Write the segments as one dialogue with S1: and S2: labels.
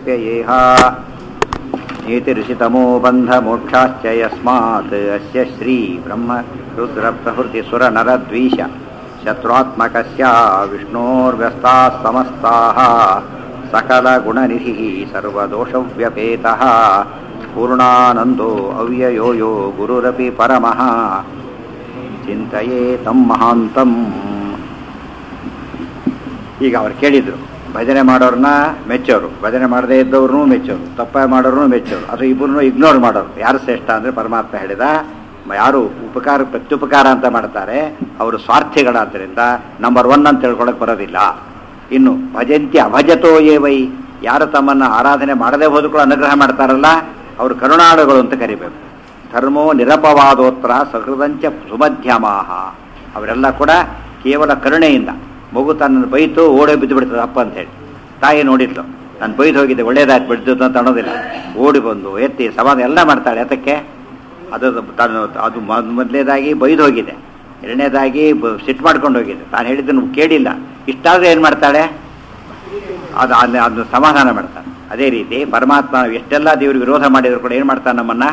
S1: ಪ್ರಪ್ಯಯೇಹ ಏತಿ ಋಷಿತಮೋ ಬಂಧಮೋಕ್ಷಾಶ್ಚ ಯಸ್ಮಾತ್ ಅಸ್ಯ ಶ್ರೀ ಬ್ರಹ್ಮ ರುದ್ರ ಪ್ರಹೃತಿ ಸುರ ನರದ್ವೀಷ ಶತ್ರುತ್ಮಕಸ್ಯ ವಿಷ್ಣೋರ್ವ್ಯಸ್ತಾः ಸಮಸ್ತಾः सकलगुणनिधिः सर्वदोषव्यपेतः पूर्णानन्दो अव्ययो यो गुरुरपि परमः ಚಿಂತೆಯೇ ತಮ್ಮ ಮಹಾಂತಂ ಈಗ ಅವ್ರು ಕೇಳಿದ್ರು ಭಜನೆ ಮಾಡೋರನ್ನ ಮೆಚ್ಚೋರು ಭಜನೆ ಮಾಡದೇ ಇದ್ದವ್ರನ್ನೂ ಮೆಚ್ಚೋರು ತಪ್ಪ ಮಾಡೋರ್ನು ಮೆಚ್ಚೋರು ಅದು ಇಬ್ಬರನ್ನು ಇಗ್ನೋರ್ ಮಾಡೋರು ಯಾರು ಶ್ರೇಷ್ಠ ಅಂದರೆ ಪರಮಾತ್ಮ ಹೇಳಿದ ಮ- ಯಾರು ಉಪಕಾರ ಪ್ರತ್ಯುಪಕಾರ ಅಂತ ಮಾಡ್ತಾರೆ ಅವರು ಸ್ವಾರ್ಥಿಗಳಾದ್ದರಿಂದ ನಂಬರ್ ಒನ್ ಅಂತ ತಿಳ್ಕೊಳಕ್ ಬರೋದಿಲ್ಲ ಇನ್ನು ಭಜಂತಿ ಅಭಜತೋ ಏ ವೈ ಯಾರು ತಮ್ಮನ್ನು ಆರಾಧನೆ ಮಾಡದೇ ಹೋದ್ರು ಕೂಡ ಅನುಗ್ರಹ ಮಾಡ್ತಾರಲ್ಲ ಅವರು ಕರುಣಾಳುಗಳು ಅಂತ ಕರಿಬೇಕು ಧರ್ಮೋ ನಿರಪವಾದೋತ್ರ ಸಹೃದಂಚ ಸುಮಧ್ಯಮಾಹ ಅವರೆಲ್ಲ ಕೂಡ ಕೇವಲ ಕರುಣೆಯಿಂದ ಮಗು ತನ್ನ ಬೈತು ಓಡೇ ಬಿದ್ದು ಬಿಡ್ತದೆ ಅಪ್ಪ ಅಂತ ಹೇಳಿ ತಾಯಿ ನೋಡಿದ್ಲು ನಾನು ಬೈದು ಹೋಗಿದ್ದೆ ಒಳ್ಳೇದಾಯ್ತು ಬಿಡ್ತು ಅಂತ ಅನ್ನೋದಿಲ್ಲ ಓಡಿ ಬಂದು ಎತ್ತಿ ಸಮಾಧಾನ ಎಲ್ಲ ಮಾಡ್ತಾಳೆ ಅದಕ್ಕೆ ಅದು ತಾನು ಅದು ಮೊದಲನೇದಾಗಿ ಬೈದು ಹೋಗಿದೆ ಎರಡನೇದಾಗಿ ಬ- ಸಿಟ್ಟು ಮಾಡ್ಕೊಂಡು ಹೋಗಿದೆ ತಾನು ಹೇಳಿದ್ದನ್ನು ಕೇಳಿಲ್ಲ ಇಷ್ಟಾದ್ರೆ ಏನು ಮಾಡ್ತಾಳೆ ಅದು ಅದನ್ನ ಅದನ್ನ ಸಮಾಧಾನ ಮಾಡ್ತಾನೆ ಅದೇ ರೀತಿ ಪರಮಾತ್ಮ ಎಷ್ಟೆಲ್ಲ ದೇವರು ವಿರೋಧ ಮಾಡಿದ್ರು ಕೂಡ ಏನು ಮಾಡ್ತಾನೆ ನಮ್ಮನ್ನ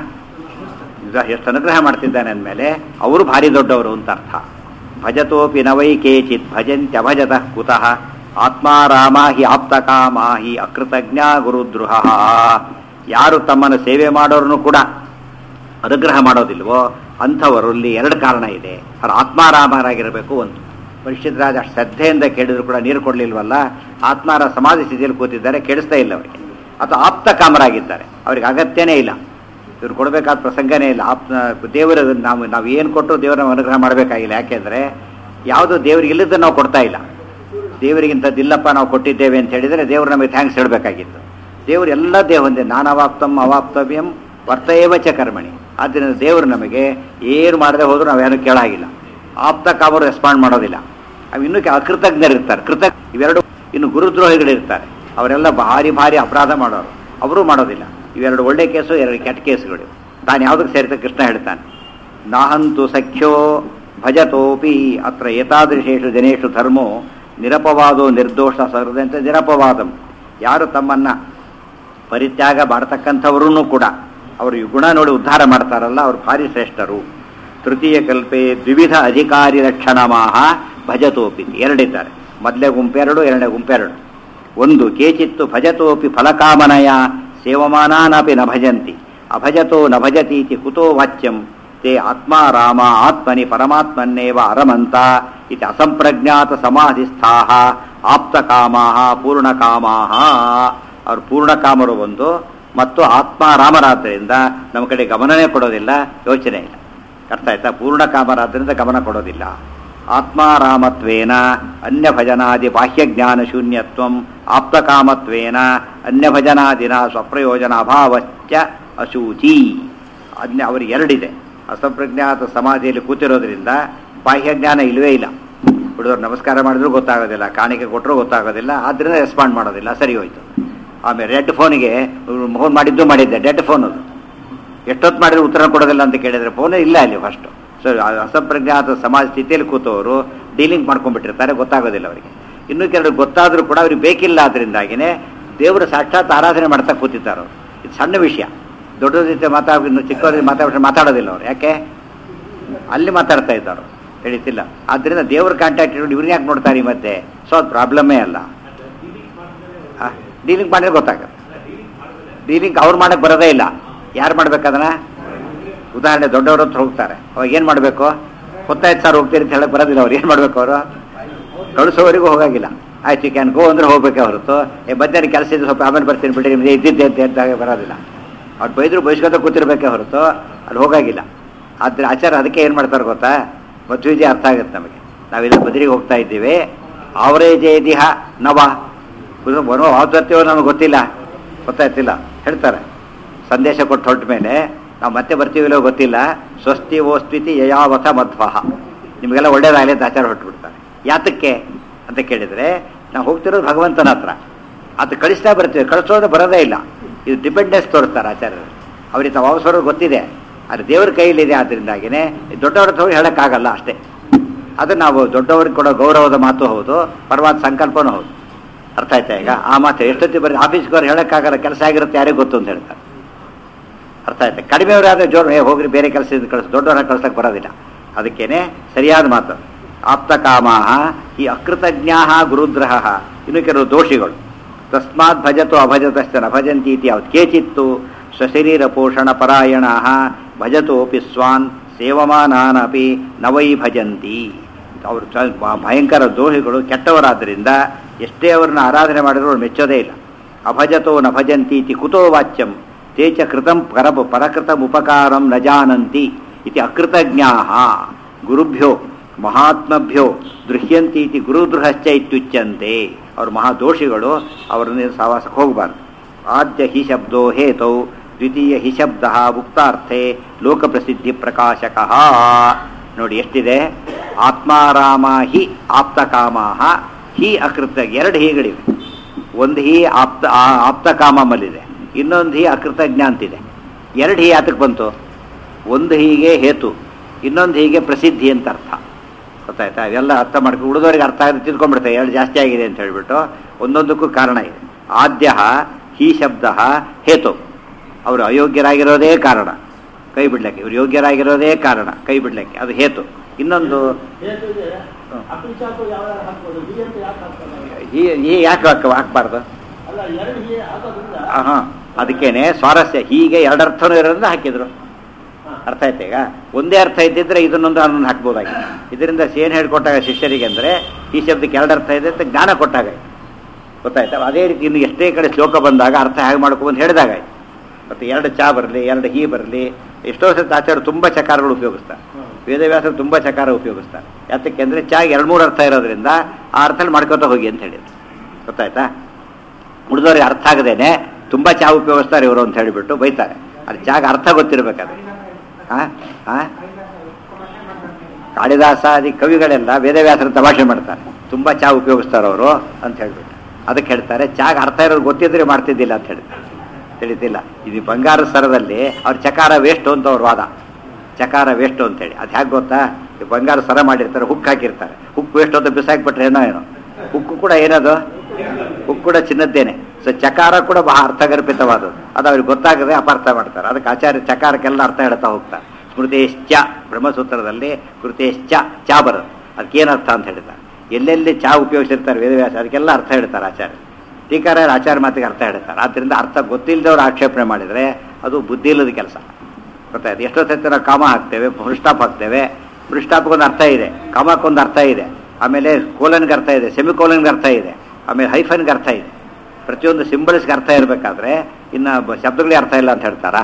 S1: ಈಗ ಎಷ್ಟು ಅನುಗ್ರಹ ಮಾಡ್ತಿದ್ದಾನೆ ಅಂದಮೇಲೆ ಅವರು ಭಾರಿ ದೊಡ್ಡವರು ಅಂತ ಅರ್ಥ ಭಜತೋಪಿ ನವೈ ಕೇಚಿತ್ ಭಜಂತ್ಯಭಜತ ಕುತಃ ಆತ್ಮಾರಾಮ ಹಿ ಆಪ್ತಕಾಮ ಹಿ ಅಕೃತಜ್ಞ ಗುರುದ್ರುಹ ಯಾರು ತಮ್ಮನ್ನು ಸೇವೆ ಮಾಡೋರನ್ನು ಕೂಡ ಅನುಗ್ರಹ ಮಾಡೋದಿಲ್ವೋ ಅಂಥವರಲ್ಲಿ ಎರಡು ಕಾರಣ ಇದೆ ಅವ್ರು ಆತ್ಮಾರಾಮರಾಗಿರಬೇಕು ಒಂದು ಪರಿಷತ್ ರಾಜ ಅಷ್ಟು ಶ್ರದ್ಧೆಯಿಂದ ಕೇಳಿದ್ರು ಕೂಡ ನೀರು ಕೊಡಲಿಲ್ವಲ್ಲ ಆತ್ಮಾರ ಸಮಾಧಿ ಸ್ಥಿತಿಯಲ್ಲಿ ಕೂತಿದ್ದಾರೆ ಕೇಳಿಸ್ತಾ ಇಲ್ಲ ಅವರಿಗೆ ಅಥವಾ ಆಪ್ತ ಕಾಮರಾಗಿದ್ದಾರೆ ಅವ್ರಿಗೆ ಅಗತ್ಯನೇ ಇಲ್ಲ ಇವ್ರು ಕೊಡಬೇಕಾದ ಪ್ರಸಂಗನೇ ಇಲ್ಲ ಆಪ್ತ ದೇವರ ನಾವು ನಾವು ಏನು ಕೊಟ್ಟು ದೇವರ ಅನುಗ್ರಹ ಮಾಡಬೇಕಾಗಿಲ್ಲ ಯಾಕೆಂದರೆ ಯಾವುದು ದೇವರಿಗೆ ಇಲ್ಲದನ್ನು ನಾವು ಕೊಡ್ತಾ ಇಲ್ಲ ದೇವರಿಗಿಂತದ್ದಿಲ್ಲಪ್ಪ ನಾವು ಕೊಟ್ಟಿದ್ದೇವೆ ಅಂತ ಹೇಳಿದರೆ ದೇವರು ನಮಗೆ ಥ್ಯಾಂಕ್ಸ್ ಹೇಳಬೇಕಾಗಿತ್ತು ದೇವರು ಎಲ್ಲ ದೇವ ಒಂದೇ ನಾನವಾಪ್ತಂ ಅವಾಪ್ತವ್ಯಂ ವರ್ತಯೇವ ಚ ಕರ್ಮಣಿ ಆದ್ದರಿಂದ ದೇವರು ನಮಗೆ ಏನು ಮಾಡದೆ ಹೋದರೂ ನಾವೇನು ಕೇಳಾಗಿಲ್ಲ ಆಪ್ತ ಕಾಮರು ರೆಸ್ಪಾಂಡ್ ಮಾಡೋದಿಲ್ಲ ಅವು ಇನ್ನೂ ಕೆ- ಅಕೃತಜ್ಞರಿರ್ತಾರೆ ಕೃತ ಇವೆರಡು ಇನ್ನು ಗುರುದ್ರೋಹಿಗಳಿರ್ತಾರೆ ಅವರೆಲ್ಲ ಭಾರಿ ಭಾರಿ ಅಪರಾಧ ಮಾಡೋರು ಅವರೂ ಮಾಡೋದಿಲ್ಲ ಇವೆರಡು ಒಳ್ಳೆ ಕೇಸು ಎರಡು ಕೆಟ್ಟ ಕೇಸುಗಳು ತಾನು ಯಾವುದಕ್ಕೆ ಸೇರಿದ ಕೃಷ್ಣ ಹೇಳ್ತಾನೆ ನಾಹಂತು ಸಖ್ಯೋ ಭಜತೋಪಿ ಅತ್ರ ಏತಾದೃಶೇಷು ಜನೇಷು ಧರ್ಮೋ ನಿರಪವಾದೋ ನಿರ್ದೋಷ ಸಹೃದಂತೆ ನಿರಪವಾದಂ ಯಾರು ತಮ್ಮನ್ನ ಪರಿತ್ಯಾಗ ಮಾಡತಕ್ಕಂಥವರೂ ಕೂಡ ಅವರು ಈ ಗುಣ ನೋಡಿ ಉದ್ಧಾರ ಮಾಡ್ತಾರಲ್ಲ ಅವರು ಭಾರಿ ಶ್ರೇಷ್ಠರು ತೃತೀಯ ಕಲ್ಪೆ ದ್ವಿವಿಧ ಅಧಿಕಾರಿ ರಕ್ಷಣಮಾಹ ಭಜತೋಪಿ ಎರಡಿದ್ದಾರೆ ಮೊದಲೇ ಗುಂಪೆರಡು ಎರಡನೇ ಗುಂಪೆರಡು ಒಂದು ಕೇಚಿತ್ತು ಭಜತೋಪಿ ಫಲಕಾಮನಯ ಸೇವಮಾನಾನಪಿ ನ ಭಜಂತಿ ಅಭಜತೋ ನ ಭಜತೀತಿ ಕುತೋ ವಾಚ್ಯಂ ತೇ ಆತ್ಮ ರಾಮ ಆತ್ಮನಿ ಪರಮಾತ್ಮನ್ನೇವ ಅರಮಂತ ಇತಿ ಅಸಂಪ್ರಜ್ಞಾತ ಸಮಾಧಿಸ್ಥಾಹ ಆಪ್ತಕಾಮಾಹ ಪೂರ್ಣಕಾಮಾಹ ಅವ್ರು ಪೂರ್ಣಕಾಮರು ಒಂದು ಮತ್ತು ಆತ್ಮಾರಾಮರಾದ್ದರಿಂದ ನಮ್ಮ ಕಡೆ ಗಮನನೇ ಕೊಡೋದಿಲ್ಲ ಯೋಚನೆ ಇಲ್ಲ ಅರ್ಥ ಆಯ್ತಾ ಪೂರ್ಣಕಾಮರಾದ್ದರಿಂದ ಗಮನ ಕೊಡೋದಿಲ್ಲ ಆತ್ಮಾರಾಮತ್ವೇನ ಅನ್ಯಭಜನಾದಿ ಬಾಹ್ಯಜ್ಞಾನ ಶೂನ್ಯತ್ವಂ ಆಪ್ತಕಾಮತ್ವೇನ ಅನ್ಯಭಜನಾದಿನ ಸ್ವಪ್ರಯೋಜನ ಅಭಾವಶ್ಚ ಅಶೂಚಿ ಅನ್ಯ ಅವರಿಗೆ ಎರಡಿದೆ ಅಸಂಪ್ರಜ್ಞಾತ ಸಮಾಧಿಯಲ್ಲಿ ಕೂತಿರೋದ್ರಿಂದ ಬಾಹ್ಯಜ್ಞಾನ ಇಲ್ಲವೇ ಇಲ್ಲ ಹುಡುಗರು ನಮಸ್ಕಾರ ಮಾಡಿದ್ರು ಗೊತ್ತಾಗೋದಿಲ್ಲ ಕಾಣಿಕೆ ಕೊಟ್ಟರು ಗೊತ್ತಾಗೋದಿಲ್ಲ ಆದ್ದರಿಂದ ರೆಸ್ಪಾಂಡ್ ಮಾಡೋದಿಲ್ಲ ಸರಿ ಹೋಯ್ತು ಆಮೇಲೆ ರೆಡ್ ಫೋನಿಗೆ ಫೋನ್ ಮಾಡಿದ್ದು ಮಾಡಿದ್ದೆ ಡೆಡ್ ಫೋನ್ ಅದು ಎಷ್ಟೊತ್ತು ಮಾಡಿದ್ರು ಉತ್ತರ ಕೊಡೋದಿಲ್ಲ ಅಂತ ಕೇಳಿದ್ರೆ ಫೋನೇ ಇಲ್ಲ ಅಲ್ಲಿ ಫಸ್ಟು ಸೊ ಅಸಂಪ್ರಜ್ಞಾತ ಸಮಾಜ ಸ್ಥಿತಿಯಲ್ಲಿ ಕೂತವರು ಡೀಲಿಂಗ್ ಮಾಡ್ಕೊಂಡ್ಬಿಟ್ಟಿರ್ತಾರೆ ಗೊತ್ತಾಗೋದಿಲ್ಲ ಅವರಿಗೆ ಇನ್ನೂ ಕೆಲವರು ಗೊತ್ತಾದರೂ ಕೂಡ ಅವ್ರಿಗೆ ಬೇಕಿಲ್ಲ ಅದರಿಂದಾಗಿನೇ ದೇವರು ಸಾಕ್ಷಾತ್ ಆರಾಧನೆ ಮಾಡ್ತಾ ಕೂತಿದ್ದಾರೆ ಅವರು ಇದು ಸಣ್ಣ ವಿಷಯ ದೊಡ್ಡದ ಜೊತೆ ಮಾತಾಡ ಇನ್ನು ಚಿಕ್ಕವ್ರಿಗೆ ಮಾತಾಡ ಮಾತಾಡೋದಿಲ್ಲ ಅವ್ರು ಯಾಕೆ ಅಲ್ಲಿ ಮಾತಾಡ್ತಾ ಇದ್ದಾರೆ ಹೇಳಿತಿಲ್ಲ ಆದ್ದರಿಂದ ದೇವ್ರ ಕಾಂಟ್ಯಾಕ್ಟ್ ಇಟ್ಕೊಂಡು ಇವ್ರನ್ನ ಯಾಕೆ ನೋಡ್ತಾರೆ ಈ ಮಧ್ಯೆ ಸೊ ಅದು ಪ್ರಾಬ್ಲಮ್ಮೇ ಅಲ್ಲ ಡೀಲಿಂಗ್ ಮಾಡಿದ್ರೆ ಗೊತ್ತಾಗುತ್ತೆ ಡೀಲಿಂಗ್ ಅವ್ರು ಮಾಡಕ್ಕೆ ಬರೋದೇ ಇಲ್ಲ ಯಾರು ಮಾಡ್ಬೇಕದನ್ನ ಉದಾಹರಣೆ ದೊಡ್ಡವ್ರ ಹತ್ರ ಹೋಗ್ತಾರೆ ಅವಾಗ ಏನು ಮಾಡಬೇಕು ಗೊತ್ತಾಯ್ತು ಸರ್ ಹೋಗ್ತೀರಿ ಅಂತ ಹೇಳಕ್ ಬರೋದಿಲ್ಲ ಅವ್ರು ಏನು ಮಾಡ್ಬೇಕು ಅವರು ಕಳಿಸೋವರೆಗೂ ಹೋಗಾಗಿಲ್ಲ ಆಯ್ತು ಕ್ಯಾನ್ ಗೋ ಅಂದ್ರೆ ಹೋಗ್ಬೇಕೆ ಹೊರತು ಏ ಮಧ್ಯಾಹ್ನ ಕೆಲಸ ಇದ್ದು ಸ್ವಲ್ಪ ಆಮೇಲೆ ಬರ್ತೀನಿ ಬಿಡಿ ನಿಮ್ದು ಇದ್ದಿದ್ದೆ ಅಂತ ಹೇಳ್ದಾಗ ಬರೋದಿಲ್ಲ ಅವ್ರು ಬೈದ್ರು ಬೈಸ್ಕೊತ ಕೂತಿರ್ಬೇಕೆ ಹೊರತು ಅಲ್ಲಿ ಹೋಗಾಗಿಲ್ಲ ಆದ್ರೆ ಆಚಾರ ಅದಕ್ಕೆ ಏನು ಮಾಡ್ತಾರೆ ಗೊತ್ತಾ ಮಧ್ವಿಜಯ ಅರ್ಥ ಆಗುತ್ತೆ ನಮಗೆ ನಾವಿಲ್ಲ ಬದರಿಗೆ ಹೋಗ್ತಾ ಇದ್ದೀವಿ ಅವರೇಜೇ ದೇಹ ನವ ಬರೋ ಆವತ್ತೇವೋ ನಮಗೆ ಗೊತ್ತಿಲ್ಲ ಗೊತ್ತಾಯ್ತಿಲ್ಲ ಹೇಳ್ತಾರೆ ಸಂದೇಶ ಕೊಟ್ಟು ಹೊರಟ ಮೇಲೆ ನಾವು ಮತ್ತೆ ಬರ್ತೀವಿಲ್ಲೋ ಗೊತ್ತಿಲ್ಲ ಸ್ವಸ್ತಿ ಓಸ್ತಿತಿ ಯಯಾವಥ ಮಧ್ವಹ ನಿಮಗೆಲ್ಲ ಒಳ್ಳೇದಾಗಲಿ ಅಂತ ಆಚಾರ ಹೊರಟುಬಿಡ್ತಾರೆ ಯಾತಕ್ಕೆ ಅಂತ ಕೇಳಿದರೆ ನಾವು ಹೋಗ್ತಿರೋದು ಭಗವಂತನ ಹತ್ರ ಅದು ಕಳಿಸ್ತಾ ಬರ್ತೀವಿ ಕಳಿಸೋದು ಬರೋದೇ ಇಲ್ಲ ಇದು ಡಿಪೆಂಡೆನ್ಸ್ ತೋರಿಸ್ತಾರೆ ಆಚಾರ್ಯರು ಅವ್ರಿಗೆ ತಾವು ಅವಸರ ಗೊತ್ತಿದೆ ಅದು ದೇವ್ರ ಕೈಲಿದೆ ಆದ್ದರಿಂದಾಗಿನೇ ದೊಡ್ಡವ್ರ ಹತ್ರ ಹೋಗಿ ಹೇಳೋಕ್ಕಾಗಲ್ಲ ಅಷ್ಟೇ ಅದು ನಾವು ದೊಡ್ಡವ್ರಿಗೆ ಕೊಡೋ ಗೌರವದ ಮಾತು ಹೌದು ಪರವಾದ ಸಂಕಲ್ಪನೂ ಹೌದು ಅರ್ಥ ಆಯ್ತಾ ಈಗ ಆ ಮಾತು ಎಷ್ಟೊತ್ತಿ ಬರೀ ಆಫೀಸ್ಗೆ ಅವ್ರು ಹೇಳೋಕ್ಕಾಗಲ್ಲ ಕೆಲಸ ಆಗಿರುತ್ತೆ ಯಾರಿಗೂ ಗೊತ್ತು ಅಂತ ಹೇಳ್ತಾರೆ ಅರ್ಥ ಆಯ್ತಾ ಕಡಿಮೆಯವರಾದ್ರೆ ಜೋರು ಏ ಹೋಗ್ರಿ ಬೇರೆ ಕೆಲಸದಿಂದ ಕಳಿಸ್ ದೊಡ್ಡವರ ಕಳ್ಸಕ್ಕೆ ಬರೋದಿಲ್ಲ ಅದಕ್ಕೇನೆ ಸರಿಯಾದ ಮಾತು ಆಪ್ತಕಾಮಾಹ ಈ ಅಕೃತಜ್ಞಾ ಗುರುದ್ರಹ ಇನ್ನು ಕೆಲವು ದೋಷಿಗಳು ತಸ್ಮಾತ್ ಭಜತು ಅಭಜತಶ್ಚ ನ ಭಜಂತಿ ಇತಿ ಯಾವ್ದು ಕೇಚಿತ್ತು ಸ್ವಶರೀರ ಪೋಷಣ ಪರಾಯಣ ಭಜತೋಪಿ ಸ್ವಾನ್ ಸೇವಮಾನಾನಪಿ ನವೈ ಭಜಂತಿ ಅವರು ಚ- ಭ- ಭಯಂಕರ ದೋಷಿಗಳು ಕೆಟ್ಟವರಾದ್ದರಿಂದ ಎಷ್ಟೇ ಅವ್ರನ್ನ ಆರಾಧನೆ ಮಾಡಿದ್ರು ಅವ್ರು ಮೆಚ್ಚೋದೇ ಇಲ್ಲ ಅಭಜತೋ ನ ಭಜಂತಿ ಇತಿ ಕುತೋ ವಾಚ್ಯಂ ತೇ ಚ ಕೃತಂ ಪರ ಪರಕೃತಂ ಉಪಕಾರಂ ನ ಜಾನಂತಿ ಇತಿ ಅಕೃತಜ್ಞಾ ಗುರುಭ್ಯೋ ಮಹಾತ್ಮಭ್ಯೋ ದೃಶ್ಯಂತಿ ಇತಿ ಗುರುದೃಹಶ್ಚ ಇತ್ಯುಚ್ಯಂತೆ ಅವರು ಮಹಾದೋಷಿಗಳು ಅವರನ್ನ ಸಹವಾಸಕ್ಕೆ ಹೋಗಬಾರ್ದು ಆದ್ಯ ಹಿ ಶಬ್ದೋ ಹೇತೌ ದ್ವಿತೀಯ ಹಿ ಶಬ್ದ ಉಕ್ತಾರ್ಥೆ ಲೋಕಪ್ರಸಿದ್ಧಿ ಪ್ರಕಾಶಕ ನೋಡಿ ಎಷ್ಟಿದೆ ಆತ್ಮಾರಾಮ ಹಿ ಆಪ್ತಕಾಮಾಹ ಹಿ ಅಕೃತ ಎರಡು ಹೀಗಳಿವೆ ಒಂದು ಹಿ ಆಪ್ತ ಆ- ಆಪ್ತಕಾಮಮಲ್ಲಿದೆ ಇನ್ನೊಂದು ಹಿ ಅಕೃತಜ್ಞ ಅಂತಿದೆ ಎರಡು ಹಿ ಯಾತಕ್ಕೆ ಬಂತು ಒಂದು ಹೀಗೆ ಹೇತು ಇನ್ನೊಂದು ಹೀಗೆ ಪ್ರಸಿದ್ಧಿ ಅಂತ ಅರ್ಥ ಗೊತ್ತಾಯ್ತಾ ಇವೆಲ್ಲ ಅರ್ಥ ಮಾಡ್ಕೊಂಡು ಉಳಿದವರಿಗೆ ಅರ್ಥ ಆಗಿ ತಿಳ್ಕೊಂಡ್ಬಿಡ್ತಾರೆ ಎರಡು ಜಾಸ್ತಿ ಆಗಿದೆ ಅಂತ ಹೇಳ್ಬಿಟ್ಟು ಒಂದೊಂದಕ್ಕೂ ಕಾರಣ ಇದೆ ಆದ್ಯ ಹಿ ಶಬ್ದ ಹೇತು ಅವರು ಅಯೋಗ್ಯರಾಗಿರೋದೇ ಕಾರಣ ಕೈ ಬಿಡ್ಲಿಕ್ಕೆ ಇವ್ರು ಯೋಗ್ಯರಾಗಿರೋದೇ ಕಾರಣ ಕೈ ಬಿಡ್ಲಿಕ್ಕೆ ಅದು ಹೇತು ಇನ್ನೊಂದು
S2: ಹೇತುಗೆ ಅಪಿಚಾಪು ಯಾವ ಹಾಕ್ಬೋದು ಹಿ ಅಂತ ಯಾಕೆ ಹಾಕ್ತಾರೆ
S1: ಈ ಈ ಯಾಕೆ ಹಾಕ ಹಾಕ್ಬಾರ್ದು
S2: ಅಲ್ಲ ಎರಡು ಹಿ ಹಾಕೋದ್ರಿಂದ
S1: ಹಾ ಅದಕ್ಕೇನೆ ಸ್ವಾರಸ್ಯ ಹೀಗೆ ಎರಡು ಅರ್ಥನೂ ಇರೋದ್ರಿಂದ ಹಾಕಿದ್ರು
S2: ಹಾ.
S1: ಅರ್ಥ ಆಯ್ತಾ ಈಗ ಒಂದೇ ಅರ್ಥ ಇದ್ದಿದ್ರೆ ಇದನ್ನೊಂದು ಅನ್ನೊಂದು ಹಾಕ್ಬೋದಾಗಿತ್ತು ಇದರಿಂದ ಏನು ಹೇಳ್ಕೊಟ್ಟಾಗ ಶಿಷ್ಯರಿಗೆ ಅಂದರೆ ಈ ಶಬ್ದಕ್ಕೆ ಎರಡು ಅರ್ಥ ಇದೆ ಅಂತ ಜ್ಞಾನ ಕೊಟ್ಟಾಗ ಗೊತ್ತಾಯ್ತಾ ಅದೇ ರೀತಿ ಇನ್ನು ಎಷ್ಟೇ ಕಡೆ ಶ್ಲೋಕ ಬಂದಾಗ ಅರ್ಥ ಹೇಗೆ ಮಾಡ್ಕೊಂಬಂದು ಹೇಳಿದಾಗ ಮತ್ತು ಎರಡು ಚಾ ಬರಲಿ ಎರಡು ಹೀ ಬರಲಿ ಎಷ್ಟೋ ಸತಿ ಆಚಾರ್ಯರು ತುಂಬ ಚಕಾರಗಳು ಉಪಯೋಗಿಸ್ತಾರೆ
S2: ಹ್ಮ್.
S1: ವೇದವ್ಯಾಸರು ತುಂಬ ಚಕಾರ ಉಪಯೋಗಿಸ್ತಾರೆ ಯಾತಕ್ಕೆ ಅಂದರೆ ಚಾ ಎರಡು ಮೂರು ಅರ್ಥ ಇರೋದ್ರಿಂದ ಆ ಅರ್ಥದಲ್ಲಿ ಮಾಡ್ಕೊತಾ ಹೋಗಿ ಅಂತ ಹೇಳಿದ್ರು ಗೊತ್ತಾಯ್ತಾ ಉಳಿದವ್ರಿಗೆ ಅರ್ಥ ಆಗದೇನೆ ತುಂಬ ಚಾ ಉಪಯೋಗಿಸ್ತಾರೆ ಇವರು ಅಂತ ಹೇಳಿಬಿಟ್ಟು ಬೈತಾರೆ ಅದು ಚಾಗ ಅರ್ಥ ಗೊತ್ತಿರಬೇಕಾದ್ರೆ ಹಾಂ ಹಾಂ ಕಾಳಿದಾಸಾದಿ ಕವಿಗಳೆಲ್ಲ ವೇದವ್ಯಾಸರ ತಮಾಷೆ ಮಾಡ್ತಾರೆ ತುಂಬ ಚಾ ಉಪಯೋಗಿಸ್ತಾರೆ ಅವರು ಅಂತ ಹೇಳ್ಬಿಟ್ಟು ಅದಕ್ಕೆ ಹೇಳ್ತಾರೆ ಚಾಗ ಅರ್ಥ ಇರೋದು ಗೊತ್ತಿದ್ರೆ ಮಾಡ್ತಿದ್ದಿಲ್ಲ ಅಂತ ಹೇಳ್ತಾರೆ ತಿಳಿತಿಲ್ಲ ಇದು ಬಂಗಾರ ಸರದಲ್ಲಿ ಅವ್ರ ಚಕಾರ ವೇಸ್ಟು ಅಂತ ಅವ್ರ ವಾದ ಚಕಾರ ವೇಸ್ಟು ಅಂತೇಳಿ ಅದು ಹೇಗೆ ಗೊತ್ತಾ ಈ ಬಂಗಾರ ಸರ ಮಾಡಿರ್ತಾರೆ ಹುಕ್ ಹಾಕಿರ್ತಾರೆ ಹುಕ್ ವೇಸ್ಟ್ ಅಂತ ಬಿಸಾಕ್ಬಿಟ್ರೆ ಏನೋ ಏನೋ ಹುಕ್ಕು ಕೂಡ ಏನದು ಹುಕ್ ಕೂಡ ಚಿನ್ನದ್ದೇನೆ ಸೊ ಚಕಾರ ಕೂಡ ಬಹಳ ಅರ್ಥಗರ್ಭಿತವಾದದ್ದು ಅದು ಅವ್ರಿಗೆ ಗೊತ್ತಾಗದೆ ಅಪಾರ್ಥ ಮಾಡ್ತಾರೆ ಅದಕ್ಕೆ ಆಚಾರ್ಯ ಚಕಾರಕ್ಕೆಲ್ಲ ಅರ್ಥ ಹೇಳ್ತಾ ಹೋಗ್ತಾರೆ ಸ್ಮೃತೇಶ್ಚ ಬ್ರಹ್ಮಸೂತ್ರದಲ್ಲಿ ಕೃತೇಶ್ಚ ಚಾ ಬರೋದು ಅದಕ್ಕೇನು ಅರ್ಥ ಅಂತ ಹೇಳ್ತಾರೆ ಎಲ್ಲೆಲ್ಲಿ ಚಾ ಉಪಯೋಗಿಸಿರ್ತಾರೆ ವೇದವ್ಯಾಸ ಅದಕ್ಕೆಲ್ಲ ಅರ್ಥ ಹೇಳ್ತಾರೆ ಆಚಾರ್ಯ ಟೀಕಾರ ಆಚಾರ್ಯ ಮಾತಿಗೆ ಅರ್ಥ ಹೇಳ್ತಾರೆ ಆದ್ದರಿಂದ ಅರ್ಥ ಗೊತ್ತಿಲ್ಲದವ್ರು ಆಕ್ಷೇಪಣೆ ಮಾಡಿದರೆ ಅದು ಬುದ್ಧಿ ಇಲ್ಲದ ಕೆಲಸ ಗೊತ್ತಾಯ್ತು ಎಷ್ಟೋ ಸತಿ ನಾವು ಕಾಮ ಹಾಕ್ತೇವೆ ಫುಲ್ ಸ್ಟಾಪ್ ಹಾಕ್ತೇವೆ ಫುಲ್ ಸ್ಟಾಪ್ಗೊಂದು ಅರ್ಥ ಇದೆ ಕಾಮಕ್ಕೊಂದು ಅರ್ಥ ಇದೆ ಆಮೇಲೆ ಕೋಲನ್ಗೆ ಅರ್ಥ ಇದೆ ಸೆಮಿ ಕೋಲನ್ಗೆ ಅರ್ಥ ಇದೆ ಆಮೇಲೆ ಹೈಫನ್ಗೆ ಅರ್ಥ ಇದೆ ಪ್ರತಿಯೊಂದು ಸಿಂಬಲ್ಸ್ಗೆ ಅರ್ಥ ಇರಬೇಕಾದ್ರೆ ಇನ್ನು ಬ- ಶಬ್ದಗಳಿಗೆ ಅರ್ಥ ಇಲ್ಲ ಅಂತ ಹೇಳ್ತಾರಾ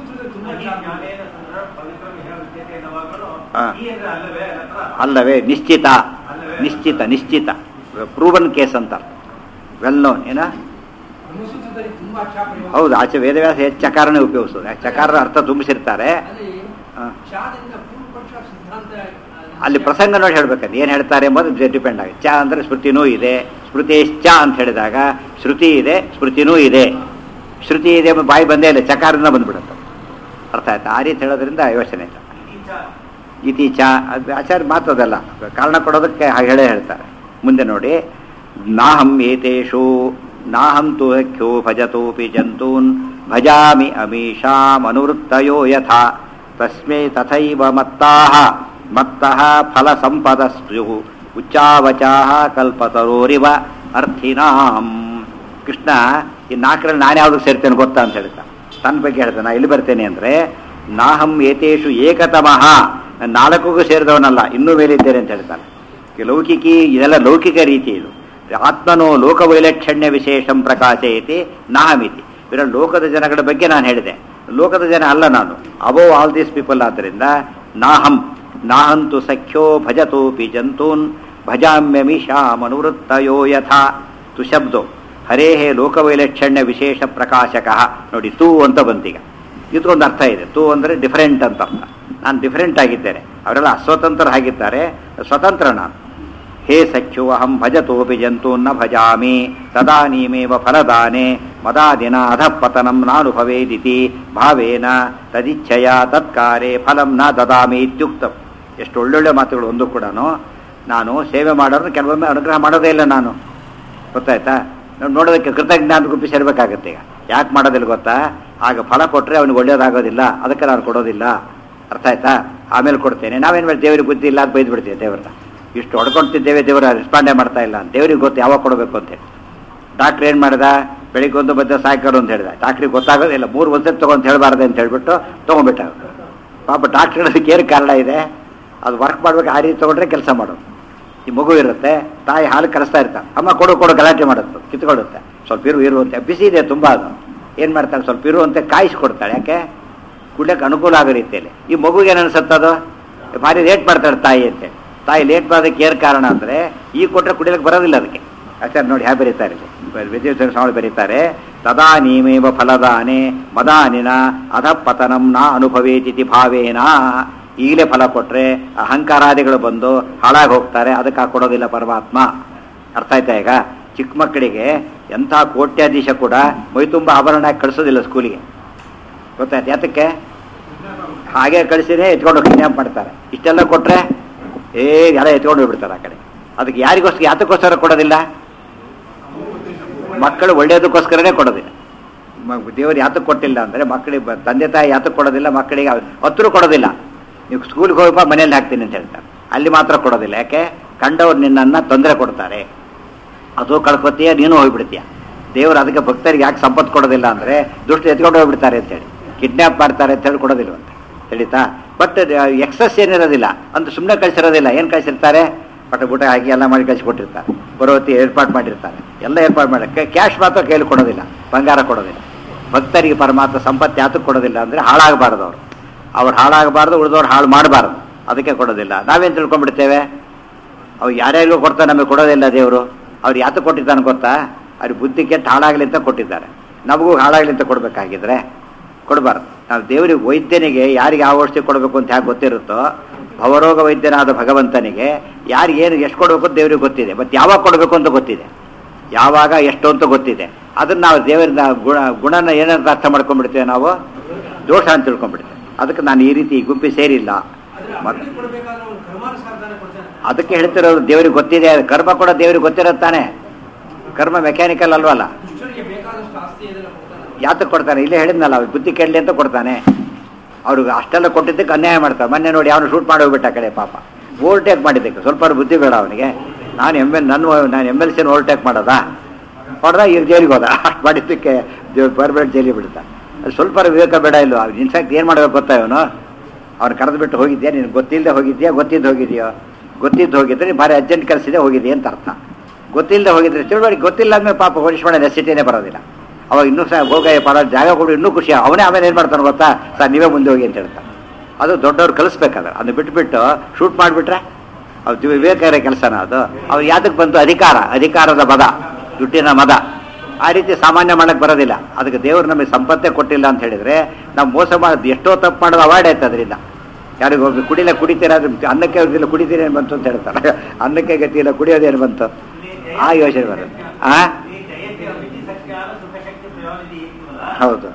S1: ಹಾ. ಅಲ್ಲವೇ ನಿಶ್ಚಿತ ನಿಶ್ಚಿತ ನಿಶ್ಚಿತ ಪ್ರೂವನ್ ಕೇಸ್ ಅಂತ ವೆಲ್ ನೋನ್ ಏನ
S3: ಬ್ರಹ್ಮಸೂತ್ರದಲ್ಲಿ ತುಂಬಾ ಕ್ಷಾಪ
S1: ಹೌದು ಆಚೆ ವೇದವ್ಯಾಸ ಹೆಚ್ಚು ಚಕಾರನೇ ಉಪಯೋಗಿಸೋದು ಯಾಕೆ ಚಕಾರದ ಅರ್ಥ ತುಂಬಿಸಿರ್ತಾರೆ
S3: ಅಲ್ಲಿ
S1: ಹಾ.
S3: ಕ್ಷಾದಿಂದ ಪೂರ್ವಪಕ್ಷ ಸಿದ್ಧಾಂತ ಆ,
S1: ಅಲ್ಲಿ ಪ್ರಸಂಗ ನೋಡಿ ಹೇಳ್ಬೇಕಂದ್ರೆ ಏನು ಹೇಳ್ತಾರೆ ಎಂಬುದು ಡಿಪೆಂಡ್ ಆಗುತ್ತೆ ಚ ಅಂದರೆ ಸ್ಮೃತಿನೂ ಇದೆ ಸ್ಮೃತೇಶ್ಚ ಅಂತ ಹೇಳಿದಾಗ ಶ್ರುತಿ ಇದೆ ಸ್ಮೃತಿನೂ ಇದೆ ಶ್ರುತಿ ಇದೆ ಎಂಬ ಬಾಯಿ ಬಂದೇ ಇಲ್ಲ ಚಕಾರದಿಂದ ಬಂದ್ಬಿಡುತ್ತೆ ಅರ್ಥ ಆಯ್ತಾ ಆ ರೀತಿ ಹೇಳೋದ್ರಿಂದ ಯೋಚನೆ ಇಲ್ಲ ಇತೀಚ ಅದು ಆಚಾರ್ಯ ಮಾತದಲ್ಲ ಕಾರಣ ಕೊಡೋದಕ್ಕೆ ಹಾಗೆ ಹೇಳೇ ಹೇಳ್ತಾರೆ ಮುಂದೆ ನೋಡಿ ನಾಹಂ ಏತೇಷು ನಾಹಂ ತು ಹಖ್ಯೋ ಭಜತೋಪಿ ಜಂತೂನ್ ಭಜಾಮಿ ಅಮೀಷಾಮನುವೃತ್ತಯೋ ಯಥಾ ತಸ್ಮೈ ತಥೈವ ಮತ್ತಾಹ ಮತ್ತಃ ಫಲ ಸಂಪದ ಸ್ಪೃಹು ಉಚ್ಚಾವಚಾಹ ಕಲ್ಪತರೋರಿವ ಅರ್ಥಿನಾಂ ಕೃಷ್ಣ ಈ ನಾಲ್ಕರಲ್ಲಿ ನಾನು ಯಾವ್ದಕ್ಕೆ ಸೇರ್ತೇನೆ ಗೊತ್ತಾ ಅಂತ ಹೇಳ್ತಾ ತನ್ನ ಬಗ್ಗೆ ಹೇಳ್ತಾನೆ ನಾ ಎಲ್ಲಿ ಬರ್ತೇನೆ ಅಂದರೆ ನಾಹಂ ಏತೇಷು ಏಕತಮಃ ನಾನು ನಾಲ್ಕಕ್ಕೂ ಸೇರಿದವನಲ್ಲ ಇನ್ನೂ ಮೇಲಿದ್ದೇನೆ ಅಂತ ಹೇಳ್ತಾನೆ ಈ ಲೌಕಿಕಿ ಇದೆಲ್ಲ ಲೌಕಿಕ ರೀತಿ ಇದು ಆತ್ಮನೋ ಲೋಕವೈಲಕ್ಷಣ್ಯ ವಿಶೇಷಂ ಪ್ರಕಾಶಯತಿ ನಾಹಮಿತಿ ಇವರ ಲೋಕದ ಜನಗಳ ಬಗ್ಗೆ ನಾನು ಹೇಳಿದೆ ಲೋಕದ ಜನ ಅಲ್ಲ ನಾನು ಅಬೋ ಆಲ್ ದೀಸ್ ಪೀಪಲ್ ಆದ್ದರಿಂದ ನಾಹಂ ನಾಹಂತು ಸಖ್ಯೋ ಭಜತೋಪಿ ಜಂತೂನ್ ಭಜಾಮ್ಯಮಿಷಾಮನುವೃತ್ತಯೋ ಯಥಾ ತು ಶಬ್ದೋ ಹರೇ ಲೋಕವೈಲಕ್ಷಣ್ಯ ವಿಶೇಷ ಪ್ರಕಾಶಕ ನೋಡಿ ತೂ ಅಂತ ಬಂತೀಗ ಇದಕ್ಕೊಂದು ಅರ್ಥ ಇದೆ ತೂ ಅಂದರೆ ಡಿಫರೆಂಟ್ ಅಂತ ಅರ್ಥ ನಾನು ಡಿಫರೆಂಟ್ ಆಗಿದ್ದೇನೆ ಅವರೆಲ್ಲ ಅಸ್ವತಂತ್ರರಾಗಿದ್ದಾರೆ ಸ್ವತಂತ್ರ ನಾನು ಹೇ ಸಖ್ಯೋ ಅಹಂ ಭಜತೋಪಿ ಜಂತೂನ್ನ ಭಜಾಮಿ ತದಾನೀಮೇವ ಫಲದಾನೆ ಮದಾದಿನ ಅಧಪತನಂ ನಾನು ಭವೇದಿತಿ ಭಾವೇನ ತದಿಚ್ಛಯ ತತ್ಕಾರೆ ಫಲಂ ನ ದದಾಮಿ ಇತ್ಯುಕ್ತಂ ಎಷ್ಟು ಒಳ್ಳೊಳ್ಳೆ ಮಾತುಗಳು ಒಂದು ಕೂಡ ನಾನು ಸೇವೆ ಮಾಡೋರು ಕೆಲವೊಮ್ಮೆ ಅನುಗ್ರಹ ಮಾಡೋದೇ ಇಲ್ಲ ನಾನು ಗೊತ್ತಾಯ್ತಾ ನಾವು ನೋಡೋದಕ್ಕೆ ಕೃತಜ್ಞ ಅಂತ ಗುಂಪಿ ಸೇರ್ಬೇಕಾಗತ್ತೆ ಈಗ ಯಾಕೆ ಮಾಡೋದಿಲ್ಲ ಗೊತ್ತಾ ಆಗ ಫಲ ಕೊಟ್ಟರೆ ಅವನಿಗೆ ಒಳ್ಳೇದಾಗೋದಿಲ್ಲ ಅದಕ್ಕೆ ನಾನು ಕೊಡೋದಿಲ್ಲ ಅರ್ಥ ಆಯ್ತಾ ಆಮೇಲೆ ಕೊಡ್ತೇನೆ ನಾವೇನು ಮಾಡಿ ದೇವರಿಗೆ ಬುದ್ಧಿ ಇಲ್ಲ ಅಂತ ಬೈದು ಬಿಡ್ತೀವಿ ದೇವ್ರನ್ನ ಇಷ್ಟು ಹೊಡ್ಕೊಂತಿದ್ದೇವೆ ದೇವರ ರೆಸ್ಪಾಂಡೇ ಮಾಡ್ತಾ ಇಲ್ಲ ದೇವ್ರಿಗೆ ಗೊತ್ತು ಯಾವಾಗ ಕೊಡಬೇಕು ಅಂತ ಹೇಳಿ ಡಾಕ್ಟ್ರ್ ಏನು ಮಾಡ್ದ ಬೆಳಿಗ್ಗೆ ಒಂದು ಮಧ್ಯ ಸಾಯಂಕಾಲ ಅಂತ ಹೇಳಿದ ಡಾಕ್ಟ್ರಿಗೆ ಗೊತ್ತಾಗೋದಿಲ್ಲ ಮೂರು ಒಂದ್ಸತಿ ತಗೊಂತ ಹೇಳಬಾರ್ದು ಅಂತ ಹೇಳ್ಬಿಟ್ಟು ತೊಗೊಂಡ್ಬಿಟ್ಟ ಪಾಪ ಡಾಕ್ಟ್ರ್ ಹೇಳೋದಕ್ಕೆ ಏನು ಕಾರಣ ಇದೆ ಅದು ವರ್ಕ್ ಮಾಡ್ಬೇಕು ಆ ರೀತಿ ತೊಗೊಂಡ್ರೆ ಕೆಲಸ ಮಾಡೋದು ಈ ಮಗು ಇರುತ್ತೆ ತಾಯಿ ಹಾಲು ಕರೆಸ್ತಾ ಇರ್ತಾಳೆ ಅಮ್ಮ ಕೊಡು ಕೊಡು ಗಲಾಟೆ ಮಾಡುತ್ತೆ ಕಿತ್ಕೊಳ್ಳುತ್ತೆ ಸ್ವಲ್ಪ ಇರು ಇರು ಅಂತ ಬಿಸಿ ಇದೆ ತುಂಬ ಅದು ಏನು ಮಾಡ್ತಾಳೆ ಸ್ವಲ್ಪ ಇರು ಅಂತ ಕಾಯಿಸ್ಕೊಡ್ತಾಳೆ ಯಾಕೆ ಕುಡ್ಯಕ್ಕೆ ಅನುಕೂಲ ಆಗೋ ರೀತಿಯಲ್ಲಿ ಈ ಮಗುಗೆ ಏನು ಅನ್ಸುತ್ತದು ಭಾರಿ ಲೇಟ್ ಮಾಡ್ತಾಳೆ ತಾಯಿ ಅಂತೇಳಿ ತಾಯಿ ಲೇಟ್ ಮಾಡೋದಕ್ಕೆ ಏನು ಕಾರಣ ಅಂದರೆ ಈ ಕೊಟ್ಟರೆ ಕುಡಿಯಲಿಕ್ಕೆ ಬರೋದಿಲ್ಲ ಅದಕ್ಕೆ ಆಚಾರ್ಯ ನೋಡಿ ಹ್ಯಾ ಬರೀತಾರೆ ಇಲ್ಲಿ ವಿದ್ಯುತ್ ಸ್ವಾಮಿ ಬರೀತಾರೆ ತದಾ ನೀಮೇವ ಫಲದಾನೆ ಮದಾನಿನ ಅಧಪತನಂ ನ ಅನುಭವೇತಿತಿ ಭಾವೇನ ಈಗಲೇ ಫಲ ಕೊಟ್ಟರೆ ಅಹಂಕಾರಾದಿಗಳು ಬಂದು ಹಾಳಾಗಿ ಹೋಗ್ತಾರೆ ಅದಕ್ಕೆ ಆ ಕೊಡೋದಿಲ್ಲ ಪರಮಾತ್ಮ ಅರ್ಥ ಆಯ್ತಾ ಈಗ ಚಿಕ್ಕ ಮಕ್ಕಳಿಗೆ ಎಂಥ ಕೋಟ್ಯಾಧೀಶ ಕೂಡ ಮೈತುಂಬ ಆಭರಣ ಹಾಕಿ ಕಳಿಸೋದಿಲ್ಲ ಸ್ಕೂಲಿಗೆ ಗೊತ್ತಾಯ್ತು ಯಾತಕ್ಕೆ ಹಾಗೆ ಕಳಿಸಿದ್ರೆ ಎತ್ಕೊಂಡು ಕಿಡ್ನಾಪ್ ಮಾಡ್ತಾರೆ ಇಷ್ಟೆಲ್ಲ ಕೊಟ್ಟರೆ ಏ ಎಲ್ಲ ಎತ್ಕೊಂಡು ಹೋಗ್ಬಿಡ್ತಾರೆ ಆ ಕಡೆ ಅದಕ್ಕೆ ಯಾರಿಗೋಸ್ಕರ ಯಾತಕ್ಕೋಸ್ಕರ ಕೊಡೋದಿಲ್ಲ ಮಕ್ಕಳು ಒಳ್ಳೆಯದಕ್ಕೋಸ್ಕರನೇ ಕೊಡೋದಿಲ್ಲ ಮ- ದೇವರು ಯಾತಕ್ಕೆ ಕೊಟ್ಟಿಲ್ಲ ಅಂದರೆ ಮಕ್ಕಳಿಗೆ ಬ- ತಂದೆ ತಾಯಿ ಯಾತಕ್ಕೆ ಕೊಡೋದಿಲ್ಲ ಮಕ್ಕಳಿಗೆ ಹತ್ರ ಕೊಡೋದಿಲ್ಲ ನೀವು ಸ್ಕೂಲ್ಗೆ ಹೋಗಪ್ಪ ಮನೇಲಿ ಹಾಕ್ತೀನಿ ಅಂತ ಹೇಳ್ತಾರೆ ಅಲ್ಲಿ ಮಾತ್ರ ಕೊಡೋದಿಲ್ಲ ಯಾಕೆ ಕಂಡವ್ರು ನಿನ್ನನ್ನು ತೊಂದರೆ ಕೊಡ್ತಾರೆ ಅದು ಕಳ್ಕೊತೀಯ ನೀನು ಹೋಗ್ಬಿಡ್ತೀಯ ದೇವರು ಅದಕ್ಕೆ ಭಕ್ತರಿಗೆ ಯಾಕೆ ಸಂಪತ್ತು ಕೊಡೋದಿಲ್ಲ ಅಂದರೆ ದುಷ್ಟ ಎತ್ಕೊಂಡು ಹೋಗ್ಬಿಡ್ತಾರೆ ಅಂತೇಳಿ ಕಿಡ್ನ್ಯಾಪ್ ಮಾಡ್ತಾರೆ ಅಂತ ಹೇಳಿ ಕೊಡೋದಿಲ್ಲ ಅಂತ ತಿಳಿತಾ ಬಟ್ ಎಕ್ಸಸ್ ಏನಿರೋದಿಲ್ಲ ಅಂತ ಸುಮ್ಮನೆ ಕಳಿಸಿರೋದಿಲ್ಲ ಏನು ಕಳಿಸಿರ್ತಾರೆ ಪಟ ಬುಟ ಹಾಕಿ ಎಲ್ಲ ಮಾಡಿ ಕಳಿಸಿಕೊಟ್ಟಿರ್ತಾರೆ ಬರೋತಿ ಏರ್ಪಾಡು ಮಾಡಿರ್ತಾರೆ ಎಲ್ಲ ಏರ್ಪಾಡು ಮಾಡಕ್ಕೆ ಕ್ಯಾಶ್ ಮಾತ್ರ ಕೈಲಿ ಕೊಡೋದಿಲ್ಲ ಬಂಗಾರ ಕೊಡೋದಿಲ್ಲ ಭಕ್ತರಿಗೆ ಪರಮಾತ್ಮ ಸಂಪತ್ತು ಯಾತಕ್ಕೆ ಕೊಡೋದಿಲ್ಲ ಅಂದರೆ ಹಾಳಾಗಬಾರ್ದು ಅವರು ಅವ್ರು ಹಾಳಾಗಬಾರ್ದು ಉಳಿದವ್ರು ಹಾಳು ಮಾಡಬಾರ್ದು ಅದಕ್ಕೆ ಕೊಡೋದಿಲ್ಲ ನಾವೇನು ತಿಳ್ಕೊಂಡ್ಬಿಡ್ತೇವೆ ಅವು ಯಾರ್ಯಾರಿಗೂ ಕೊಡ್ತಾರೆ ನಮಗೆ ಕೊಡೋದಿಲ್ಲ ದೇವರು ಅವ್ರು ಯಾತಕ್ಕೆ ಕೊಟ್ಟಿದ್ದಾನೆ ಗೊತ್ತಾ ಅವ್ರಿಗೆ ಬುದ್ಧಿ ಕೆಟ್ಟು ಹಾಳಾಗಲಿ ಅಂತ ಕೊಟ್ಟಿದ್ದಾರೆ ನಮಗೂ ಹಾಳಾಗಲಿ ಅಂತ ಕೊಡಬೇಕಾಗಿದ್ರೆ ಕೊಡಬಾರ್ದು ನಾವು ದೇವರಿಗೆ ವೈದ್ಯನಿಗೆ ಯಾರಿಗೆ ಯಾವ ಔಷಧಿ ಕೊಡಬೇಕು ಅಂತ ಯಾಕೆ ಗೊತ್ತಿರುತ್ತೋ ಭವರೋಗ ವೈದ್ಯನಾದ ಭಗವಂತನಿಗೆ ಯಾರಿಗೆ ಏನು ಎಷ್ಟು ಕೊಡಬೇಕು ಅಂತ ದೇವರಿಗೆ ಗೊತ್ತಿದೆ ಮತ್ತು ಯಾವಾಗ ಕೊಡಬೇಕು ಅಂತ ಗೊತ್ತಿದೆ ಯಾವಾಗ ಎಷ್ಟು ಅಂತ ಗೊತ್ತಿದೆ ಅದನ್ನು ನಾವು ದೇವರಿಂದ ಗುಣ ಗುಣನ ಏನಂತ ಅರ್ಥ ಮಾಡ್ಕೊಂಡ್ಬಿಡ್ತೇವೆ ನಾವು ದೋಷ ಅಂತ ತಿಳ್ಕೊಂಡ್ಬಿಡ್ತೇವೆ ಅದಕ್ಕೆ ನಾನು ಈ ರೀತಿ ಈ ಗುಂಪಿ ಸೇರಿಲ್ಲ
S3: ಆದ್ರೆ
S1: ಮತ್-
S3: ಅಭಿವೃದ್ಧಿ ಕೊಡ್ಬೇಕಾದ್ರೆ ಅವ್ನು ಕರ್ಮಾನುಸಾರ ತಾನೇ ಕೊಡ್ತಾನೆ
S1: ಅದಕ್ಕೆ ಹೇಳ್ತಿರೋದು ದೇವರಿಗೆ ಗೊತ್ತಿದೆ ಕರ್ಮ ಕೂಡ ದೇವರಿಗೆ ಗೊತ್ತಿರುತ್ತಾನೆ ಕರ್ಮ ಮೆಕ್ಯಾನಿಕಲ್ ಅಲ್ವಲ್ಲ
S3: ದುಷ್ಟರಿಗೆ ಬೇಕಾದಷ್ಟು ಆಸ್ತಿ ಇದೆಲ್ಲ ಕೊಡ್ತಾನೆ
S1: ಯಾತಕ್ಕೆ ಕೊಡ್ತಾನೆ ಇಲ್ಲೇ ಹೇಳಿದ್ನಲ್ಲ ಅವ್ರು ಬುದ್ಧಿ ಕೆಡಲಿ ಅಂತ ಕೊಡ್ತಾನೆ ಅವ್ರಿಗೆ ಅಷ್ಟೆಲ್ಲ ಕೊಟ್ಟಿದ್ದಕ್ಕೆ ಅನ್ಯಾಯ ಮಾಡ್ತಾರೆ ಮೊನ್ನೆ ನೋಡಿ ಅವನು ಶೂಟ್ ಮಾಡಿ ಹೋಗ್ಬಿಟ್ಟ ಆ ಕಡೆ ಪಾಪ ಓವರ್ಟೇಕ್ ಮಾಡಿದ್ದಕ್ಕೆ ಸ್ವಲ್ಪ ಅವ್ರ ಬುದ್ಧಿ ಬೇಡ ಅವನಿಗೆ ನಾನು ಎಮ್ ಎಲ್ ನನ್ನ ನಾನು ಎಮ್ ಎಲ್ ಸಿನ ಓವರ್ಟೇಕ್ ಮಾಡೋದಾ ಹೊಡೆದ ಈಗ ಜೈಲಿಗೆ ಹೋದ ಅಷ್ಟು ಮಾಡಿದ್ದಕ್ಕೆ ಬರ್ಬೇಡ ಜೈಲಿಗೆ ಬಿಡ್ತಾ ಅದು ಸ್ವಲ್ಪ ವಿವೇಕ ಬೇಡ ಇಲ್ವ ಅವ್ನು ಇನ್ಫ್ಯಾಕ್ಟ್ ಏನು ಮಾಡಬೇಕು ಗೊತ್ತಾ ಇವನು ಅವ್ನು ಕರೆದು ಬಿಟ್ಟು ಹೋಗಿದ್ಯಾ ನೀನು ಗೊತ್ತಿಲ್ಲದೆ ಹೋಗಿದ್ಯಾ ಗೊತ್ತಿದ್ದು ಹೋಗಿದ್ಯೋ ಗೊತ್ತಿದ್ದು ಹೋಗಿದ್ರೆ ನೀನು ಭಾರಿ ಅರ್ಜೆಂಟ್ ಕಳಿಸಿದೆ ಹೋಗಿದ್ಯಾ ಅಂತ ಅರ್ಥ ಗೊತ್ತಿಲ್ಲದೆ ಹೋಗಿದ್ರೆ ತಿಳುವಳಿಕೆ ಗೊತ್ತಿಲ್ಲ ಅಂದ್ಮೇಲೆ ಪಾಪ ಹೊಡಿಸ್ಕೊಂಡ ನೆಸಿಟಿನೇ ಬರೋದಿಲ್ಲ ಅವಾಗ ಇನ್ನೂ ಸಹ ಹೋಗ ಪರ ಜಾಗ ಕೊಡು ಇನ್ನೂ ಖುಷಿ ಅವನೇ ಆಮೇಲೆ ಏನು ಮಾಡ್ತಾನೆ ಗೊತ್ತಾ ಸರ್ ನೀವೇ ಮುಂದೆ ಹೋಗಿ ಅಂತ ಹೇಳ್ತಾನೆ ಅದು ದೊಡ್ಡವ್ರು ಕಲಿಸ್ಬೇಕಾದ್ರೆ ಅದನ್ನ ಬಿಟ್ಬಿಟ್ಟು ಶೂಟ್ ಮಾಡಿಬಿಟ್ರೆ ಅದು ವಿವೇಕರ ಕೆಲಸನ ಅದು ಅವ್ರು ಯಾತಕ್ಕೆ ಬಂತು ಅಧಿಕಾರ ಅಧಿಕಾರದ ಮದ ದುಡ್ಡಿನ ಮದ ಆ ರೀತಿ ಸಾಮಾನ್ಯ ಮಾಡಕ್ಕೆ ಬರೋದಿಲ್ಲ ಅದಕ್ಕೆ ದೇವರು ನಮಗೆ ಸಂಪತ್ತೇ ಕೊಟ್ಟಿಲ್ಲ ಅಂತ ಹೇಳಿದ್ರೆ ನಾವು ಮೋಸ ಮಾಡೋದು ಎಷ್ಟೋ ತಪ್ಪು ಮಾಡೋದು ಅವಾಯ್ಡ್ ಆಯ್ತು ಅದರಿಂದ ಯಾರಿಗೂ ಹೋಗಿ ಕುಡಿಲ ಕುಡಿತೀರಾ ಅದು ಅನ್ನಕ್ಕೆ ಗತಿಯಿಲ್ಲ ಕುಡಿತೀರೇನು ಬಂತು ಅಂತ ಹೇಳ್ತಾರೆ ಅನ್ನಕ್ಕೆ ಗತಿ ಇಲ್ಲ ಕುಡಿಯೋದೇನು ಬಂತು ಆ ಯೋಚನೆ ಬರುತ್ತೆ ಆ ಹೌದು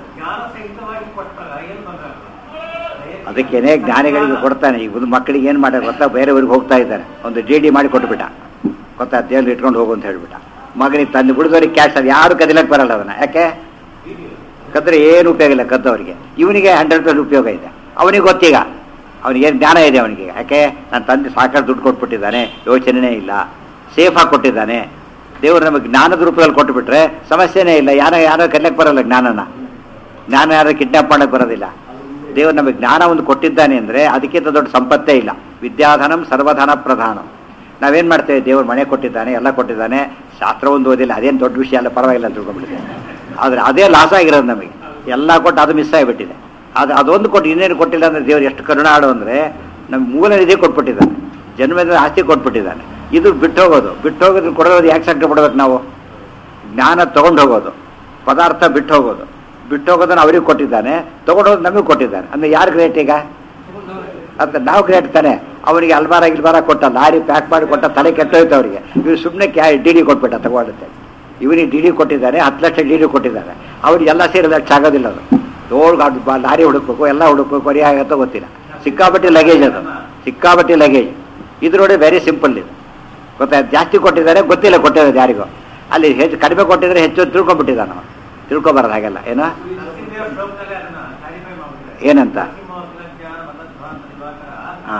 S1: ಅದಕ್ಕೇನೆ ಜ್ಞಾನಿಗಳಿಗೆ ಕೊಡ್ತಾನೆ ಈಗ ಒಂದು ಮಕ್ಕಳಿಗೆ ಏನು ಮಾಡ್ಯಾರ ಗೊತ್ತಾ ಬೇರೆಯವ್ರಿಗೆ ಹೋಗ್ತಾ ಇದ್ದಾನೆ ಒಂದು ಡಿ ಡಿ ಮಾಡಿ ಕೊಟ್ಬಿಟ್ಟ ಗೊತ್ತಾ ದೇವ್ರು ಇಟ್ಕೊಂಡು ಹೋಗು ಅಂತ ಹೇಳ್ಬಿಟ್ಟ ಮಗನಿಗೆ ತಂದು ಬಿಡಿದವ್ರಿಗೆ ಕ್ಯಾಶ್ ಅದು ಯಾರು ಕದಿಲಕ್ಕೆ ಬರಲ್ಲ ಅದನ್ನ ಯಾಕೆ ಕದ್ರೆ ಏನು ಉಪಯೋಗ ಇಲ್ಲ ಕದ್ದವರಿಗೆ ಇವನಿಗೆ ಹಂಡ್ರೆಡ್ ಪರ್ಸೆಂಟ್ ಉಪಯೋಗ ಇದೆ ಅವನಿಗೆ ಗೊತ್ತೀಗ ಅವನಿಗೆ ಏನು ಜ್ಞಾನ ಇದೆ ಅವನಿಗೆ ಯಾಕೆ ನನ್ನ ತಂದೆ ಸಾಕಷ್ಟು ದುಡ್ಡು ಕೊಟ್ಬಿಟ್ಟಿದ್ದಾನೆ ಯೋಚನೆನೇ ಇಲ್ಲ ಸೇಫಾಗಿ ಕೊಟ್ಟಿದ್ದಾನೆ ದೇವರು ನಮಗೆ ಜ್ಞಾನದ ರೂಪದಲ್ಲಿ ಕೊಟ್ಟುಬಿಟ್ರೆ ಸಮಸ್ಯೆನೇ ಇಲ್ಲ ಯಾರೋ ಯಾರೋ ಕರ್ಲಕ್ಕೆ ಬರಲ್ಲ ಜ್ಞಾನನ ಜ್ಞಾನ ಯಾರೋ ಕಿಡ್ನಾಪ್ ಮಾಡಕ್ಕೆ ಬರೋದಿಲ್ಲ ದೇವರು ನಮಗೆ ಜ್ಞಾನ ಒಂದು ಕೊಟ್ಟಿದ್ದಾನೆ ಅಂದರೆ ಅದಕ್ಕಿಂತ ದೊಡ್ಡ ಸಂಪತ್ತೇ ಇಲ್ಲ ವಿದ್ಯಾಧನಂ ಸರ್ವಧನ ಪ್ರಧಾನಂ ನಾವೇನು ಮಾಡ್ತೇವೆ ದೇವರು ಮನೆ ಕೊಟ್ಟಿದ್ದಾನೆ ಎಲ್ಲ ಕೊಟ್ಟಿದ್ದಾನೆ ಶಾಸ್ತ್ರ ಒಂದು ಓದಿಲ್ಲ ಅದೇನು ದೊಡ್ಡ ವಿಷಯ ಅಲ್ಲ ಪರವಾಗಿಲ್ಲ ಅಂತ ತಿಳ್ಕೊಂಡ್ಬಿಟ್ಟಿದೆ ಆದರೆ ಅದೇ ಲಾಸ್ ಆಗಿರೋದು ನಮಗೆ ಎಲ್ಲ ಕೊಟ್ಟು ಅದು ಮಿಸ್ ಆಗಿಬಿಟ್ಟಿದೆ ಅದು ಅದೊಂದು ಕೊಟ್ಟು ಇನ್ನೇನು ಕೊಟ್ಟಿಲ್ಲ ಅಂದರೆ ದೇವರು ಎಷ್ಟು ಕರುಣಾಡು ಅಂದರೆ ನಮ್ಗೆ ಮೂಲ ನಿಧಿ ಕೊಟ್ಬಿಟ್ಟಿದ್ದಾನೆ ಜನ್ಮದ ಆಸ್ತಿ ಕೊಟ್ಬಿಟ್ಟಿದ್ದಾನೆ ಇದು ಬಿಟ್ಟು ಹೋಗೋದು ಬಿಟ್ಟು ಹೋಗೋದು ಕೊಡೋದು ಯಾಕೆ ಸಂಕಟ ಪಡ್ಬೇಕು ನಾವು ಜ್ಞಾನ ತಗೊಂಡು ಹೋಗೋದು ಪದಾರ್ಥ ಬಿಟ್ಟು ಹೋಗೋದು ಬಿಟ್ಟು ಹೋಗೋದನ್ನು ಅವ್ರಿಗೆ ಕೊಟ್ಟಿದ್ದಾನೆ ತಗೊಂಡೋದು ನಮಗೆ ಕೊಟ್ಟಿದ್ದಾನೆ ಅಂದರೆ ಯಾರು ಗ್ರೇಟ್ ಈಗ ಅಂತ ನಾವು ಗ್ರೇಟ್ ತಾನೆ ಅವನಿಗೆ ಅಲ್ಬಾರ ಗಿಲ್ಬಾರ ಕೊಟ್ಟ ಲಾರಿ ಪ್ಯಾಕ್ ಮಾಡಿ ಕೊಟ್ಟ ತಲೆ ಕೆಟ್ಟೋಯ್ತು ಅವರಿಗೆ ಇವ್ರು ಸುಮ್ಮನೆ ಕ್ಯಾ ಡಿ ಡಿ ಕೊಟ್ಬಿಟ್ಟ ತಗೊಳುತ್ತೆ ಇವನಿಗೆ ಡಿ ಡಿ ಕೊಟ್ಟಿದ್ದಾರೆ ಹತ್ತು ಲಕ್ಷ ಡಿ ಡಿ ಕೊಟ್ಟಿದ್ದಾರೆ ಅವ್ರಿಗೆ ಎಲ್ಲ ಸೇರಿ ಲಕ್ಷ ಆಗೋದಿಲ್ಲ ಅದು ದೊಡ್ಡ ಅದು ಬಾ- ಲಾರಿ ಹುಡುಕ್ಬೇಕು ಎಲ್ಲ ಹುಡುಕ್ಬೇಕು ಬರೀ ಆಗತ್ತೋ ಗೊತ್ತಿಲ್ಲ ಸಿಕ್ಕಾಪಟ್ಟಿ ಲಗೇಜ್ ಅದು ಸಿಕ್ಕಾಪಟ್ಟಿ ಲಗೇಜ್ ಇದು ನೋಡಿ ವೆರಿ ಸಿಂಪಲ್ ಇದು ಗೊತ್ತಾಯ್ತು ಜಾಸ್ತಿ ಕೊಟ್ಟಿದ್ದಾರೆ ಗೊತ್ತಿಲ್ಲ ಕೊಟ್ಟಿರೋದು ಯಾರಿಗೂ ಅಲ್ಲಿ ಹೆಚ್ಚು ಕಡಿಮೆ ಕೊಟ್ಟಿದ್ರೆ ಹೆಚ್ಚು ತಿಳ್ಕೊಂಡ್ಬಿಟ್ಟಿದ್ದಾನ ಅವನು ತಿಳ್ಕೊಬಾರ್ದು ಹಾಗೆಲ್ಲ ಏನೋ ಏನಂತ ಹಾ.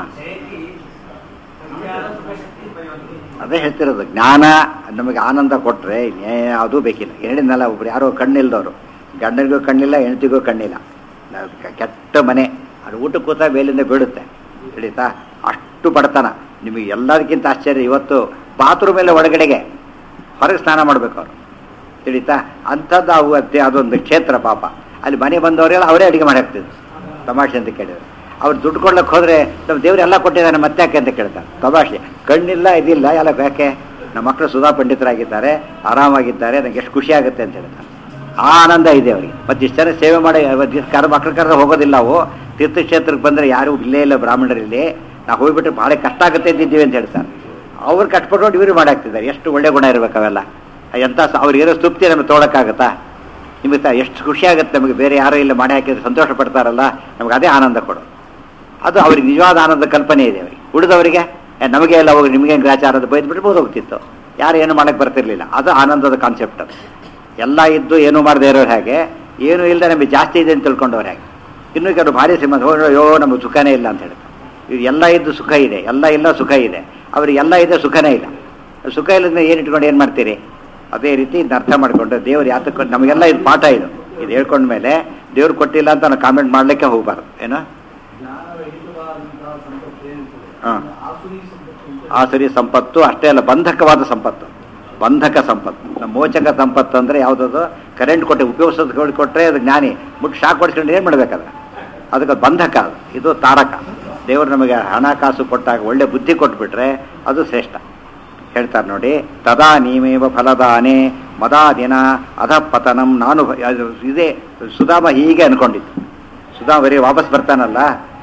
S1: ಅದೇ ಹೇಳ್ತಿರೋದು ಜ್ಞಾನ ನಮಗೆ ಆನಂದ ಕೊಟ್ಟರೆ ಯಾವುದೂ ಬೇಕಿಲ್ಲ ಹೇಳಿದ್ನಲ್ಲ ಒಬ್ರು ಯಾರೋ ಕಣ್ಣಿಲ್ದವರು ಗಂಡನಿಗೂ ಕಣ್ಣಿಲ್ಲ ಹೆಂಡತಿಗೂ ಕಣ್ಣಿಲ್ಲ ನಾವು ಕೆ- ಕೆಟ್ಟ ಮನೆ ಅದು ಊಟ ಕೂತ ಮೇಲಿಂದ ಬೀಳುತ್ತೆ ತಿಳಿತಾ ಅಷ್ಟು ಬಡತನ ನಿಮಗೆ ಎಲ್ಲದಕ್ಕಿಂತ ಆಶ್ಚರ್ಯ ಇವತ್ತು ಬಾತ್ರೂಮೆಲ್ಲ ಒಳಗಡೆಗೆ ಹೊರಗೆ ಸ್ನಾನ ಮಾಡ್ಬೇಕು ಅವರು ತಿಳಿತಾ ಅಂಥದ್ದು ಅವು ಅತ್ತೆ ಅದೊಂದು ಕ್ಷೇತ್ರ ಪಾಪ ಅಲ್ಲಿ ಮನೆ ಬಂದವರೆಲ್ಲ ಅವರೇ ಅಡುಗೆ ಮಾಡಿ ಹಾಕ್ತಿದ್ರು ತಮಾಷೆ ಅಂತ ಕೇಳಿದ್ರು ಅವ್ರು ದುಡ್ಡು ಕೊಡ್ಲಿಕ್ಕೆ ಹೋದ್ರೆ ನಮ್ಮ ದೇವ್ರು ಎಲ್ಲ ಕೊಟ್ಟಿದ್ದಾನೆ ಮತ್ತೆ ಯಾಕೆ ಅಂತ ಕೇಳ್ತಾರೆ ತಮಾಷೆ ಕಣ್ಣಿಲ್ಲ ಇದಿಲ್ಲ ಎಲ್ಲ ಯಾಕೆ ನಮ್ಮ ಮಕ್ಕಳು ಸುಧಾ ಪಂಡಿತರಾಗಿದ್ದಾರೆ ಆರಾಮಾಗಿದ್ದಾರೆ ನನಗೆ ಎಷ್ಟು ಖುಷಿ ಆಗುತ್ತೆ ಅಂತ ಹೇಳ್ತಾರೆ ಆ ಆನಂದ ಇದೆ ಅವರಿಗೆ ಮತ್ತೆ ಇಷ್ಟು ಜನ ಸೇವೆ ಮಾಡಿ ಇವತ್ತು ಕರ ಮಕ್ಕಳ ಕರೆದ ಹೋಗೋದಿಲ್ಲ ಅವು ತೀರ್ಥಕ್ಷೇತ್ರಕ್ಕೆ ಬಂದರೆ ಯಾರು ಇಲ್ಲೇ ಇಲ್ಲ ಬ್ರಾಹ್ಮಣರಲ್ಲಿ ನಾವು ಹೋಗ್ಬಿಟ್ರೆ ಭಾಳ ಕಷ್ಟ ಆಗುತ್ತೆ ಅಂತಿದ್ದೀವಿ ಅಂತ ಹೇಳ್ತಾರೆ ಅವ್ರು ಕಷ್ಟಪಟ್ಟು ಇವರು ಮಾಡಾಕ್ತಿದ್ದಾರೆ ಎಷ್ಟು ಒಳ್ಳೆ ಗುಣ ಇರ್ಬೇಕು ಅವೆಲ್ಲ ಎಂಥ ಸ- ಅವ್ರಿಗೆ ಏನೋ ತೃಪ್ತಿ ನಮಗೆ ತೊಗೊಳಕ್ಕಾಗತ್ತಾ ನಿಮಗೆ ತ- ಎಷ್ಟು ಖುಷಿ ಆಗುತ್ತೆ ನಮಗೆ ಬೇರೆ ಯಾರೋ ಇಲ್ಲ ಮಾಡಿ ಹಾಕಿದ್ರೆ ಸಂತೋಷ ಪಡ್ತಾರಲ್ಲ ನಮಗೆ ಅದೇ ಆನಂದ ಕೊಡು ಅದು ಅವ್ರಿಗೆ ನಿಜವಾದ ಆನಂದ ಕಲ್ಪನೆ ಇದೆ ಅವರಿಗೆ ಉಳಿದವರಿಗೆ ಏ, ನಮಗೆ ಎಲ್ಲ ಹೋಗಿ ನಿಮಗೆ ಗ್ರಾಚಾರದ ಬೈದು ಬಿಟ್ಬೋದು ಹೋಗ್ತಿತ್ತು ಯಾರು ಏನು ಮಾಡಕ್ಕೆ ಬರ್ತಿರ್ಲಿಲ್ಲ ಅದು ಆನಂದದ ಕಾನ್ಸೆಪ್ಟ್ ಅದು ಎಲ್ಲ ಇದ್ದು ಏನು ಮಾಡದೇ ಇರೋರು ಹಾಗೆ ಏನು ಇಲ್ಲದೆ ನಮಗೆ ಜಾಸ್ತಿ ಇದೆ ಅಂತ ತಿಳ್ಕೊಂಡವ್ರು ಹಾಗೆ ಇನ್ನೂ ಕೆಲವು ಭಾರಿ ಶ್ರೀಮಂತ ಹೋಗಿ ಅಯ್ಯೋ ನಮಗೆ ಸುಖನೇ ಇಲ್ಲ ಅಂತ ಹೇಳ್ತಾರೆ ಇದು ಎಲ್ಲ ಇದ್ದು ಸುಖ ಇದೆ ಎಲ್ಲ ಇಲ್ಲ ಸುಖ ಇದೆ ಅವ್ರಿಗೆ ಎಲ್ಲ ಇದೆ ಸುಖನೇ ಇಲ್ಲ ಸುಖ ಇಲ್ಲದ ಏನು ಇಟ್ಕೊಂಡು ಏನು ಮಾಡ್ತೀರಿ ಅದೇ ರೀತಿ ಇದನ್ನ ಅರ್ಥ ಮಾಡಿಕೊಂಡು ದೇವ್ರು ಯಾತಕ್ಕೆ ನಮಗೆಲ್ಲ ಇದು ಪಾಠ ಇದು ಇದು ಹೇಳ್ಕೊಂಡ್ಮೇಲೆ ದೇವ್ರು ಕೊಟ್ಟಿಲ್ಲ ಅಂತ ನಾವು ಕಾಮೆಂಟ್ ಮಾಡಲಿಕ್ಕೆ ಹೋಗ್ಬಾರ್ದು ಏನೋ
S2: ಜ್ಞಾನರಹಿತವಾದಂತಹ ಸಂಪತ್ತು ಏನಿರ್ತದೆ
S1: ಹಾ.
S2: ಆಸುರಿ ಸಂಪತ್ತು ಅಂತ
S1: ಆಸುರಿ ಸಂಪತ್ತು ಅಷ್ಟೇ ಅಲ್ಲ ಬಂಧಕವಾದ ಸಂಪತ್ತು ಬಂಧಕ ಸಂಪತ್ತು ನಮ್ಮ ಮೋಚಕ ಸಂಪತ್ತು ಅಂದರೆ ಯಾವುದದು ಕರೆಂಟ್ ಕೊಟ್ಟೆ ಉಪಯೋಗಿಸೋದು ಕೊಟ್ಟರೆ ಅದು ಜ್ಞಾನಿ ಮುಟ್ಟು ಶಾಕ್ ಹೊಡ್ಸ್ಕೊಂಡು ಏನು ಮಾಡ್ಬೇಕಾದ್ರೆ ಅದಕ್ಕೆ ಬಂಧಕ ಅದು ಇದು ತಾರಕ ದೇವರು ನಮಗೆ ಹಣಕಾಸು ಕೊಟ್ಟಾಗ ಒಳ್ಳೆ ಬುದ್ಧಿ ಕೊಟ್ಬಿಟ್ರೆ ಅದು ಶ್ರೇಷ್ಠ ಹೇಳ್ತಾರೆ ನೋಡಿ ತದಾ ನೀಮೇವ ಫಲದಾನೆ ಮದಾದಿನ ಅಧಪತನಂ ನಾನು ಭ- ಅದು ಇದೇ ಸುಧಾಮ ಹೀಗೆ ಅನ್ಕೊಂಡಿದ್ದು ಸುಧಾಮ ಬರೀ ವಾಪಸ್ ಬರ್ತಾನಲ್ಲ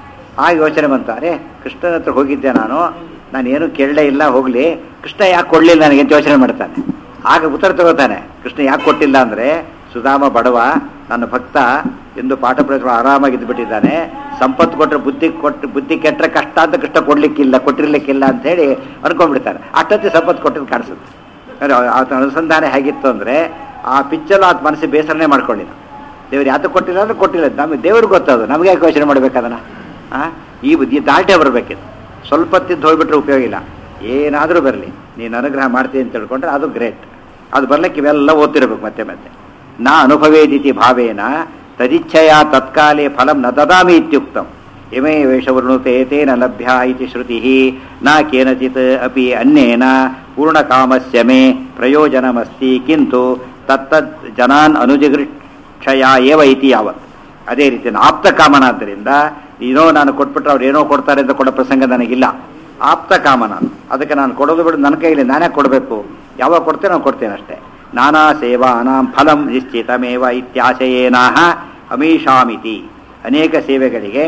S1: ಆ ಯೋಚನೆ ಬಂತ ಅರೆ ಕೃಷ್ಣನ ಹತ್ರ ಹೋಗಿದ್ದೆ ನಾನು ನಾನು ಏನು ಕೇಳಲೇ ಇಲ್ಲ ಹೋಗ್ಲಿ ಕೃಷ್ಣ ಯಾಕೆ ಕೊಡ್ಲಿಲ್ಲ ನನಗೆ ಅಂತ ಯೋಚನೆ ಮಾಡ್ತಾನೆ ಆಗ ಉತ್ತರ ತಗೋತಾನೆ ಕೃಷ್ಣ ಯಾಕೆ ಕೊಟ್ಟಿಲ್ಲ ಅಂದ್ರೆ ಸುಧಾಮ ಬಡವ ನನ್ನ ಭಕ್ತ ಎಂದು ಪಾಠ ಪ್ರವಚನ ಆರಾಮಾಗಿದ್ದು ಬಿಟ್ಟಿದ್ದಾನೆ ಸಂಪತ್ತು ಕೊಟ್ಟರೆ ಬುದ್ಧಿ ಕೊಟ್ಟು ಬುದ್ಧಿ ಕೆಟ್ಟರೆ ಕಷ್ಟ ಅಂತ ಕೃಷ್ಣ ಕೊಡ್ಲಿಕ್ಕಿಲ್ಲ ಕೊಟ್ಟಿರ್ಲಿಕ್ಕಿಲ್ಲ ಅಂತ ಹೇಳಿ ಅನ್ಕೊಂಡ್ಬಿಡ್ತಾರೆ ಅಷ್ಟೊತ್ತಿ ಸಂಪತ್ತು ಕೊಟ್ಟಿದ್ದು ಕಾಣಿಸುತ್ತೆ ಅಂದ್ರೆ ಆತನ ಅನುಸಂಧಾನ ಹೇಗಿತ್ತು ಅಂದ್ರೆ ಆ ಪಿಚ್ಚಲ್ಲೂ ಆತ ಮನಸ್ಸಿಗೆ ಬೇಸರನೇ ಮಾಡ್ಕೊಂಡಿಲ್ಲ ದೇವ್ರು ಯಾತಕ್ಕೆ ಕೊಟ್ಟಿಲ್ಲ ಅಂದ್ರೆ ಕೊಟ್ಟಿಲ್ಲ ನಮಗೆ ದೇವ್ರಿಗೆ ಗೊತ್ತದು ನಮಗೆ ಯಾಕೆ ಯೋಚನೆ ಮಾಡ್ಬೇಕು ಅದನ್ನ ಆ ಈ ಬುದ್ಧಿ ದಾಟೆ ಬರಬೇಕಿತ್ತು ಸ್ವಲ್ಪ ಹೊತ್ತಿದ್ದು ಹೋಗ್ಬಿಟ್ರೆ ಉಪಯೋಗ ಇಲ್ಲ ಏನಾದರೂ ಬರಲಿ ನೀನು ಅನುಗ್ರಹ ಮಾಡ್ತೀನಿ ಅಂತ ತಿಳ್ಕೊಂಡ್ರೆ ಅದು ಗ್ರೇಟ್ ಅದು ಬರ್ಲಿಕ್ಕೆ ಇವೆಲ್ಲ ಓದ್ತಿರ್ಬೇಕು ಮತ್ತೆ ಮತ್ತೆ ನಾ ಅನುಭವೇದಿತಿ ಭಾವೇನ ತದಿಚ್ಛಯ ತತ್ಕಾಲೇ ಫಲಂ ನ ದದಾಮಿ ಇತ್ಯುಕ್ತಂ ಇಮೇ ವೇಷವೃಣುತೆ ತೇನ ಲಭ್ಯ ಇತಿ ಶ್ರುತಿ ನ ಕೇನಚಿತ್ ಅಪಿ ಅನ್ಯೇನ ಪೂರ್ಣಕಾಮಸ್ಯ ಮೇ ಪ್ರಯೋಜನಮಸ್ತಿ ಕಿಂತು ತತ್ತದ್ ಜನಾನ್ ಅನುಜಿಗೃಕ್ಷಯ ಏವ ಇತಿ ಯಾವತ್ ಅದೇ ರೀತಿ ಆಪ್ತ ಕಾಮನಾದ್ದರಿಂದ ಏನೋ ನಾನು ಕೊಟ್ಬಿಟ್ರೆ ಅವ್ರು ಏನೋ ಕೊಡ್ತಾರೆ ಅಂತ ಕೊಡೋ ಪ್ರಸಂಗ ನನಗಿಲ್ಲ ಆಪ್ತ ಕಾಮ ನಾನು ಅದಕ್ಕೆ ನಾನು ಕೊಡೋದು ಬಿಡು ನನ್ನ ಕೈಲಿ ನಾನೇ ಕೊಡಬೇಕು ಯಾವಾಗ ಕೊಡ್ತೇನೆ ನಾನು ಕೊಡ್ತೇನೆ ಅಷ್ಟೇ ನಾನಾ ಸೇವಾನಾಂ ಫಲಂ ನಿಶ್ಚಿತಮೇವ ಇತ್ಯಾಶಯೇನಾಹ ಅಮೀಷಾಮಿತಿ ಅನೇಕ ಸೇವೆಗಳಿಗೆ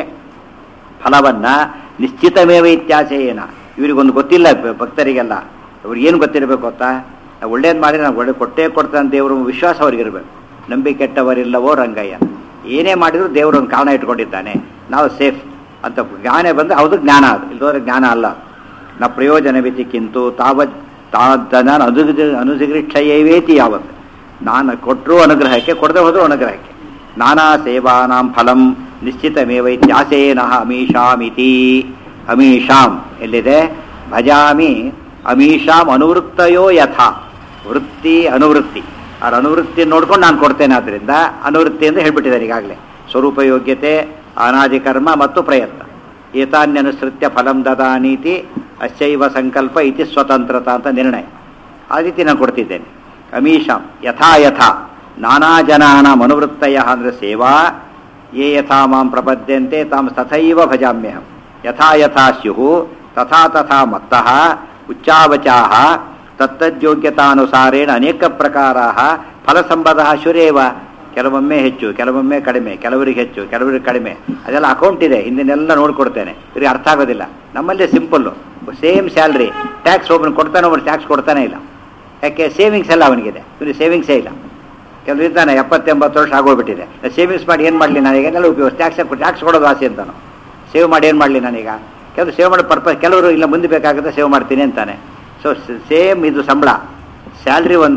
S1: ಫಲವನ್ನ ನಿಶ್ಚಿತಮೇವ ಇತ್ಯಾಶಯೇನ ಇವರಿಗೊಂದು ಗೊತ್ತಿಲ್ಲ ಬ- ಭಕ್ತರಿಗೆಲ್ಲ ಅವ್ರಿಗೆ ಏನು ಗೊತ್ತಿರಬೇಕು ಗೊತ್ತಾ ನಾವು ಒಳ್ಳೇದು ಮಾಡಿ ನಾವು ಒಳ್ಳೆ ಕೊಟ್ಟೇ ಕೊಡ್ತಾನೆ ದೇವರು ವಿಶ್ವಾಸ ಅವ್ರಿಗಿರ್ಬೇಕು ನಂಬಿಕೆ ಕೆಟ್ಟವರಿಲ್ಲವೋ ರಂಗಯ್ಯ ಏನೇ ಮಾಡಿದ್ರು ದೇವರು ಒಂದು ಕಾರಣ ಇಟ್ಕೊಂಡಿದ್ದಾನೆ ನಾವು ಸೇಫ್ ಅಂತ ಜ್ಞಾನ ಬಂದು ಹೌದು ಜ್ಞಾನ ಅದು ಇಲ್ಲದೋದ್ರೆ ಜ್ಞಾನ ಅಲ್ಲ ನ ಪ್ರಯೋಜನವಿತಿಕ್ಕಿಂತು ತಾವತ್ ತಾದನ ಅನುಜ ಅನುಜಿಗೃಕ್ಷಯೇವೇತಿ ಯಾವತ್ ನಾನು ಕೊಟ್ಟರು ಅನುಗ್ರಹಕ್ಕೆ ಕೊಡದೆ ಹೋದ್ರು ಅನುಗ್ರಹಕ್ಕೆ ನಾನಾ ಸೇವಾನಾಂ ಫಲಂ ನಿಶ್ಚಿತಮೇವ ಇತ್ಯಾಸೇನಃ ಅಮೀಷಾಮಿತಿ ಅಮೀಷಾಂ ಎಲ್ಲಿದೆ ಭಜಾಮಿ ಅಮೀಷಾಂ ಅನುವೃತ್ತಯೋ ಯಥಾ ವೃತ್ತಿ ಅನುವೃತ್ತಿ ಅವ್ರ ಅನುವೃತ್ತಿ ನೋಡ್ಕೊಂಡು ನಾನು ಕೊಡ್ತೇನೆ ಆದ್ರಿಂದ ಅನುವೃತ್ತಿ ಅಂತ ಹೇಳ್ಬಿಟ್ಟಿದ್ದಾರೆ ಈಗಾಗಲೇ ಸ್ವರೂಪ ಯೋಗ್ಯತೆ ಅನಾದಿ ಕರ್ಮ ಮತ್ತು ಪ್ರಯತ್ನ ಏತಾನ್ಯನುಸೃತ್ಯ ಫಲಂ ದದಾನೀತಿ ಅಶ್ಚೈವ ಸಂಕಲ್ಪ ಇತಿ ಸ್ವತಂತ್ರತ ಅಂತ ನಿರ್ಣಯ ಆ ರೀತಿ ನಾನು ಕೊಡ್ತಿದ್ದೇನೆ ಅಮೀಷಾಂ ಯಥಾ ಯಥಾ ನಾನಾ ಜನಾನಾಂ ಅನುವೃತ್ತಯ ಅಂದರೆ ಸೇವಾ ಯೇ ಯಥಾ ಮಾಂ ಪ್ರಪದ್ಯಂತೆ ತಾಂ ತಥೈವ ಭಜಾಮ್ಯಹಂ ಯಥಾ ಯಥಾ ಸ್ಯು ತಥಾ ತಥಾ ಮತ್ತಃ ಉಚ್ಚಾವಚಾಹ ತತ್ತದ್ಯೋಗ್ಯತಾನುಸಾರೇಣ ಅನೇಕ ಪ್ರಕಾರ ಫಲಸಂಬಧ ಶುರೇವ ಕೆಲವೊಮ್ಮೆ ಹೆಚ್ಚು ಕೆಲವೊಮ್ಮೆ ಕಡಿಮೆ ಕೆಲವರಿಗೆ ಹೆಚ್ಚು ಕೆಲವರಿಗೆ ಕಡಿಮೆ ಅದೆಲ್ಲ ಅಕೌಂಟ್ ಇದೆ ಹಿಂದಿನೆಲ್ಲ ನೋಡ್ಕೊಡ್ತೇನೆ ಇವ್ರಿಗೆ ಅರ್ಥ ಆಗೋದಿಲ್ಲ ನಮ್ಮಲ್ಲಿ ಸಿಂಪಲ್ಲು ಸೇಮ್ ಸ್ಯಾಲ್ರಿ ಟ್ಯಾಕ್ಸ್ ಒಬ್ಬನು ಕೊಡ್ತಾನೆ ಒಬ್ಬನು ಟ್ಯಾಕ್ಸ್ ಕೊಡ್ತಾನೆ ಇಲ್ಲ ಯಾಕೆ ಸೇವಿಂಗ್ಸ್ ಎಲ್ಲ ಅವನಿಗಿದೆ ಇವನಿಗೆ ಸೇವಿಂಗ್ಸೇ ಇಲ್ಲ ಕೆಲವರು ಇದ್ದಾನೆ ಎಪ್ಪತ್ತೆಂಬತ್ತು ವರ್ಷ ಆಗೋಗ್ಬಿಟ್ಟಿದೆ ಸೇವಿಂಗ್ಸ್ ಮಾಡಿ ಏನು ಮಾಡಲಿ ನನಗೆ ಎಲ್ಲ ಉಪಯೋಗ ಟ್ಯಾಕ್ಸ್ ಟ್ಯಾಕ್ಸ್ ಕೊಡೋದು ಆಸೆ ಅಂತಾನು ಸೇವ್ ಮಾಡಿ ಏನು ಮಾಡಲಿ ನಾನೀಗ ಕೆಲವರು ಸೇವ್ ಮಾಡೋ ಪರ್ಪಸ್ ಕೆಲವರು ಇಲ್ಲ ಮುಂದೆ ಬೇಕಾಗುತ್ತೆ ಸೇವ್ ಮಾಡ್ತೀನಿ ಅಂತಾನೆ ಸೊ ಸೇಮ್ ಇದು ಸಂಬಳ ಸ್ಯಾಲ್ರಿ ಒಂದೇ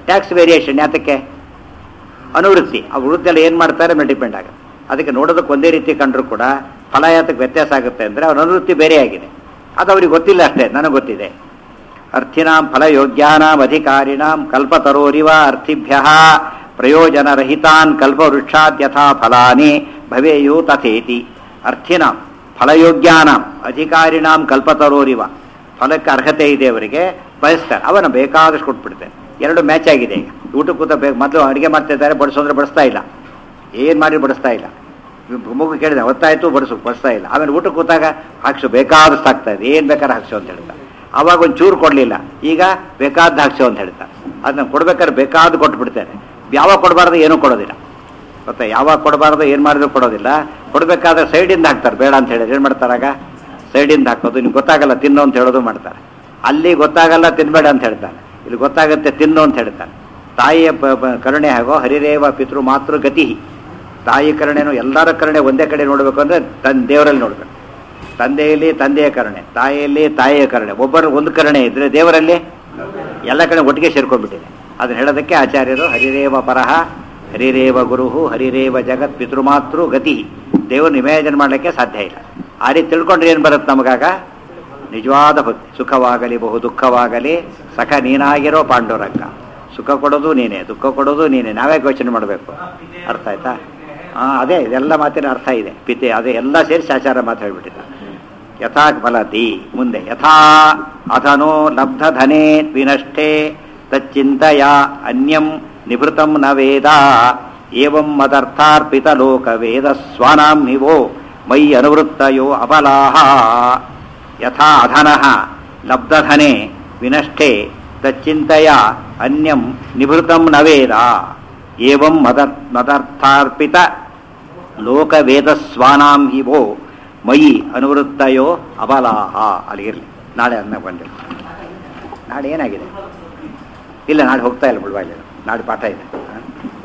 S1: ಟ್ಯಾಕ್ಸ್ ವೇರಿಯೇಷನ್ ಯಾತಕ್ಕೆ ಅನುವೃತ್ತಿ ಆ ವೃತ್ತಿಯಲ್ಲಿ ಏನು ಮಾಡ್ತಾರೆ ಮೇಲೆ ಡಿಪೆಂಡ್ ಆಗುತ್ತೆ ಅದಕ್ಕೆ ನೋಡೋದಕ್ಕೆ ಒಂದೇ ರೀತಿ ಕಂಡ್ರು ಕೂಡ ಫಲ ಯಾತಕ್ಕೆ ವ್ಯತ್ಯಾಸ ಆಗುತ್ತೆ ಅಂದರೆ ಅವ್ರ ಅನುವೃತ್ತಿ ಬೇರೆ ಆಗಿದೆ ಅದು ಅವ್ರಿಗೆ ಗೊತ್ತಿಲ್ಲ ಅಷ್ಟೇ ನನಗೆ ಗೊತ್ತಿದೆ ಅರ್ಥಿನಾಂ ಫಲಯೋಗ್ಯಾನಾಂ ಅಧಿಕಾರಿಣಾಂ ಕಲ್ಪತರೋರಿವ ಅರ್ಥಿಭ್ಯ ಪ್ರಯೋಜನರಹಿತಾನ್ ಕಲ್ಪವೃಕ್ಷಾತ್ ಯಥಾ ಫಲಾನಿ ಭವೇಯು ತಥೇತಿ ಅರ್ಥಿನಾಂ ಫಲಯೋಗ್ಯಾನಾಂ ಅಧಿಕಾರಿಣಾಂ ಕಲ್ಪತರೋರಿವ ಫಲಕ್ಕೆ ಅರ್ಹತೆ ಇದೆ ಅವರಿಗೆ ಬಯಸ್ತಾರೆ ಅವನ ಬೇಕಾದಷ್ಟು ಕೊಟ್ಬಿಡ್ತಾರೆ ಎರಡು ಮ್ಯಾಚ್ ಆಗಿದೆ ಈಗ ಊಟ ಕೂತ ಬೇಕು ಮೊದಲು ಅಡುಗೆ ಮಾಡ್ತಾ ಇದ್ದಾರೆ ಬಡಿಸು ಅಂದ್ರೆ ಬಡಿಸ್ತಾ ಇಲ್ಲ ಏನು ಮಾಡಿ ಬಡಿಸ್ತಾ ಇಲ್ಲ ಮಗು ಕೇಳಿದೆ ಹೊತ್ತಾಯ್ತು ಬಡಿಸು ಬಡಿಸ್ತಾ ಇಲ್ಲ ಆಮೇಲೆ ಊಟ ಕೂತಾಗ ಹಾಕ್ಸು ಬೇಕಾದಷ್ಟು ಆಗ್ತಾ ಇದೆ ಏನು ಬೇಕಾದ್ರೆ ಹಾಕ್ಸು ಅಂತ ಹೇಳ್ತಾರೆ ಅವಾಗ ಒಂದು ಚೂರು ಕೊಡಲಿಲ್ಲ ಈಗ ಬೇಕಾದ ಹಾಕ್ಸು ಅಂತ ಹೇಳ್ತಾರೆ ಅದನ್ನ ಕೊಡ್ಬೇಕಾದ್ರೆ ಬೇಕಾದ್ದು ಕೊಟ್ಬಿಡ್ತೇನೆ ಯಾವಾಗ ಕೊಡಬಾರ್ದು ಏನೂ ಕೊಡೋದಿಲ್ಲ ಗೊತ್ತಾ ಯಾವಾಗ ಕೊಡಬಾರ್ದು ಏನು ಮಾಡಿದ್ರು ಕೊಡೋದಿಲ್ಲ ಕೊಡಬೇಕಾದ್ರೆ ಸೈಡಿಂದ ಹಾಕ್ತಾರೆ ಬೇಡ ಅಂತ ಹೇಳಿದ್ರೆ ಏನು ಮಾಡ್ತಾರಾಗ ಸೈಡಿಂದ ಹಾಕೋದು ನಿಮ್ಗೆ ಗೊತ್ತಾಗಲ್ಲ ತಿನ್ನು ಅಂತ ಹೇಳೋದು ಮಾಡ್ತಾರೆ ಅಲ್ಲಿ ಗೊತ್ತಾಗಲ್ಲ ತಿನ್ಬೇಡ ಅಂತ ಹೇಳ್ತಾನೆ ಇಲ್ಲಿ ಗೊತ್ತಾಗುತ್ತೆ ತಿನ್ನು ಅಂತ ಹೇಳ್ತಾನೆ ತಾಯಿಯ ಪ- ಪ- ಕರುಣೆ ಹಾಗೋ ಹರಿರೇವ ಪಿತೃ ಮಾತೃ ಗತಿ ತಾಯಿ ಕರುಣೆನೂ ಎಲ್ಲರ ಕರುಣೆ ಒಂದೇ ಕಡೆ ನೋಡಬೇಕು ಅಂದರೆ ತನ್ನ ದೇವರಲ್ಲಿ ನೋಡ್ಬೇಕು ತಂದೆಯಲ್ಲಿ ತಂದೆಯ ಕರುಣೆ ತಾಯಿಯಲ್ಲಿ ತಾಯಿಯ ಕರುಣೆ ಒಬ್ಬರು ಒಂದು ಕರುಣೆ ಇದ್ರೆ ದೇವರಲ್ಲಿ ಎಲ್ಲ ಕಡೆ ಒಟ್ಟಿಗೆ ಸೇರ್ಕೊಂಡ್ಬಿಟ್ಟಿದೆ ಅದನ್ನ ಹೇಳೋದಕ್ಕೆ ಆಚಾರ್ಯರು ಹರಿರೇವ ಪರಹ ಹರಿರೇವ ಗುರುಹು ಹರಿರೇವ ಜಗತ್ ಪಿತೃಮಾತೃ ಗತಿ ದೇವ್ರನ್ನ ಇಮ್ಯಾಜಿನ್ ಮಾಡಲಿಕ್ಕೆ ಸಾಧ್ಯ ಇಲ್ಲ ಆ ರೀತಿ ತಿಳ್ಕೊಂಡ್ರೆ ಏನು ಬರುತ್ತೆ ನಮಗಾಗ ನಿಜವಾದ ಭಕ್ತಿ ಸುಖವಾಗಲಿ ಬಹು ದುಃಖವಾಗಲಿ ಸಖ ನೀನಾಗಿರೋ ಪಾಂಡುರಂಗ ಸುಖ ಕೊಡೋದು ನೀನೇ ದುಃಖ ಕೊಡೋದು ನೀನೇ ನಾವೇ ಯೋಚನೆ ಮಾಡಬೇಕು ಅರ್ಥ ಆಯ್ತಾ ಹಾಂ ಅದೇ ಇದೆಲ್ಲ ಮಾತಿನ ಅರ್ಥ ಇದೆ ಪಿತೆ ಅದೇ ಎಲ್ಲ ಸೇರಿಸಿ ಆಚಾರ ಮಾತಾಡ್ಬಿಟ್ಟಿದ್ದ ಯಥಾ ಫಲತಿ ಮುಂದೆ ಯಥಾ ಅಧನೋ ಲಬ್ಧ ಧನೇ ವಿನಷ್ಟೇ ತಚ್ಚಿಂತೆಯ ಅನ್ಯಂ ನಿಭೃತಂ ನ ವೇದ ಏವಂ ಮದರ್ಥಾರ್ಪಿತ ಲೋಕ ವೇದ ಸ್ವಾನಾಂ ನಿವೋ ಮೈ ಅನುವೃತ್ತಯೋ ಅಬಲಾಹ ಯಥಾ ಅಧನಃ ಲಬ್ಧಧನೆ ವಿನಷ್ಟೇ ತಚ್ಚಿಂತೆಯ ಅನ್ಯಂ ನಿಭೃತಂ ನ ವೇದ ಏವಂ ಮದ ಮದರ್ಥಾರ್ಪಿತ ಲೋಕವೇದಸ್ವಾನಾಂ ಹಿವೋ ಮಯಿ ಅನುವೃತ್ತಯೋ ಅಬಲಾಹ ಅಲ್ಲಿಗಿರಲಿ ನಾಳೆ ಅನ್ನ ಬಂದಿಲ್ಲ ನಾಳೆ ಏನಾಗಿದೆ ಇಲ್ಲ ನಾಳೆ ಹೋಗ್ತಾ ಇಲ್ಲ ಬಿಡುವ ಇಲ್ಲ ನಾಳೆ ಪಾಠ ಇದೆ ಹ?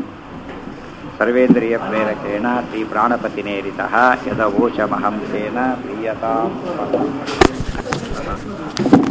S1: ಸರ್ವೇಂದ್ರಿಯ ಪ್ರೇರಕೇಣ ಶ್ರೀ ಪ್ರಾಣಪತಿನೇರಿತ ಯದವೋಚಮಹಂಸೇನ ಪ್ರೀಯತಾಂ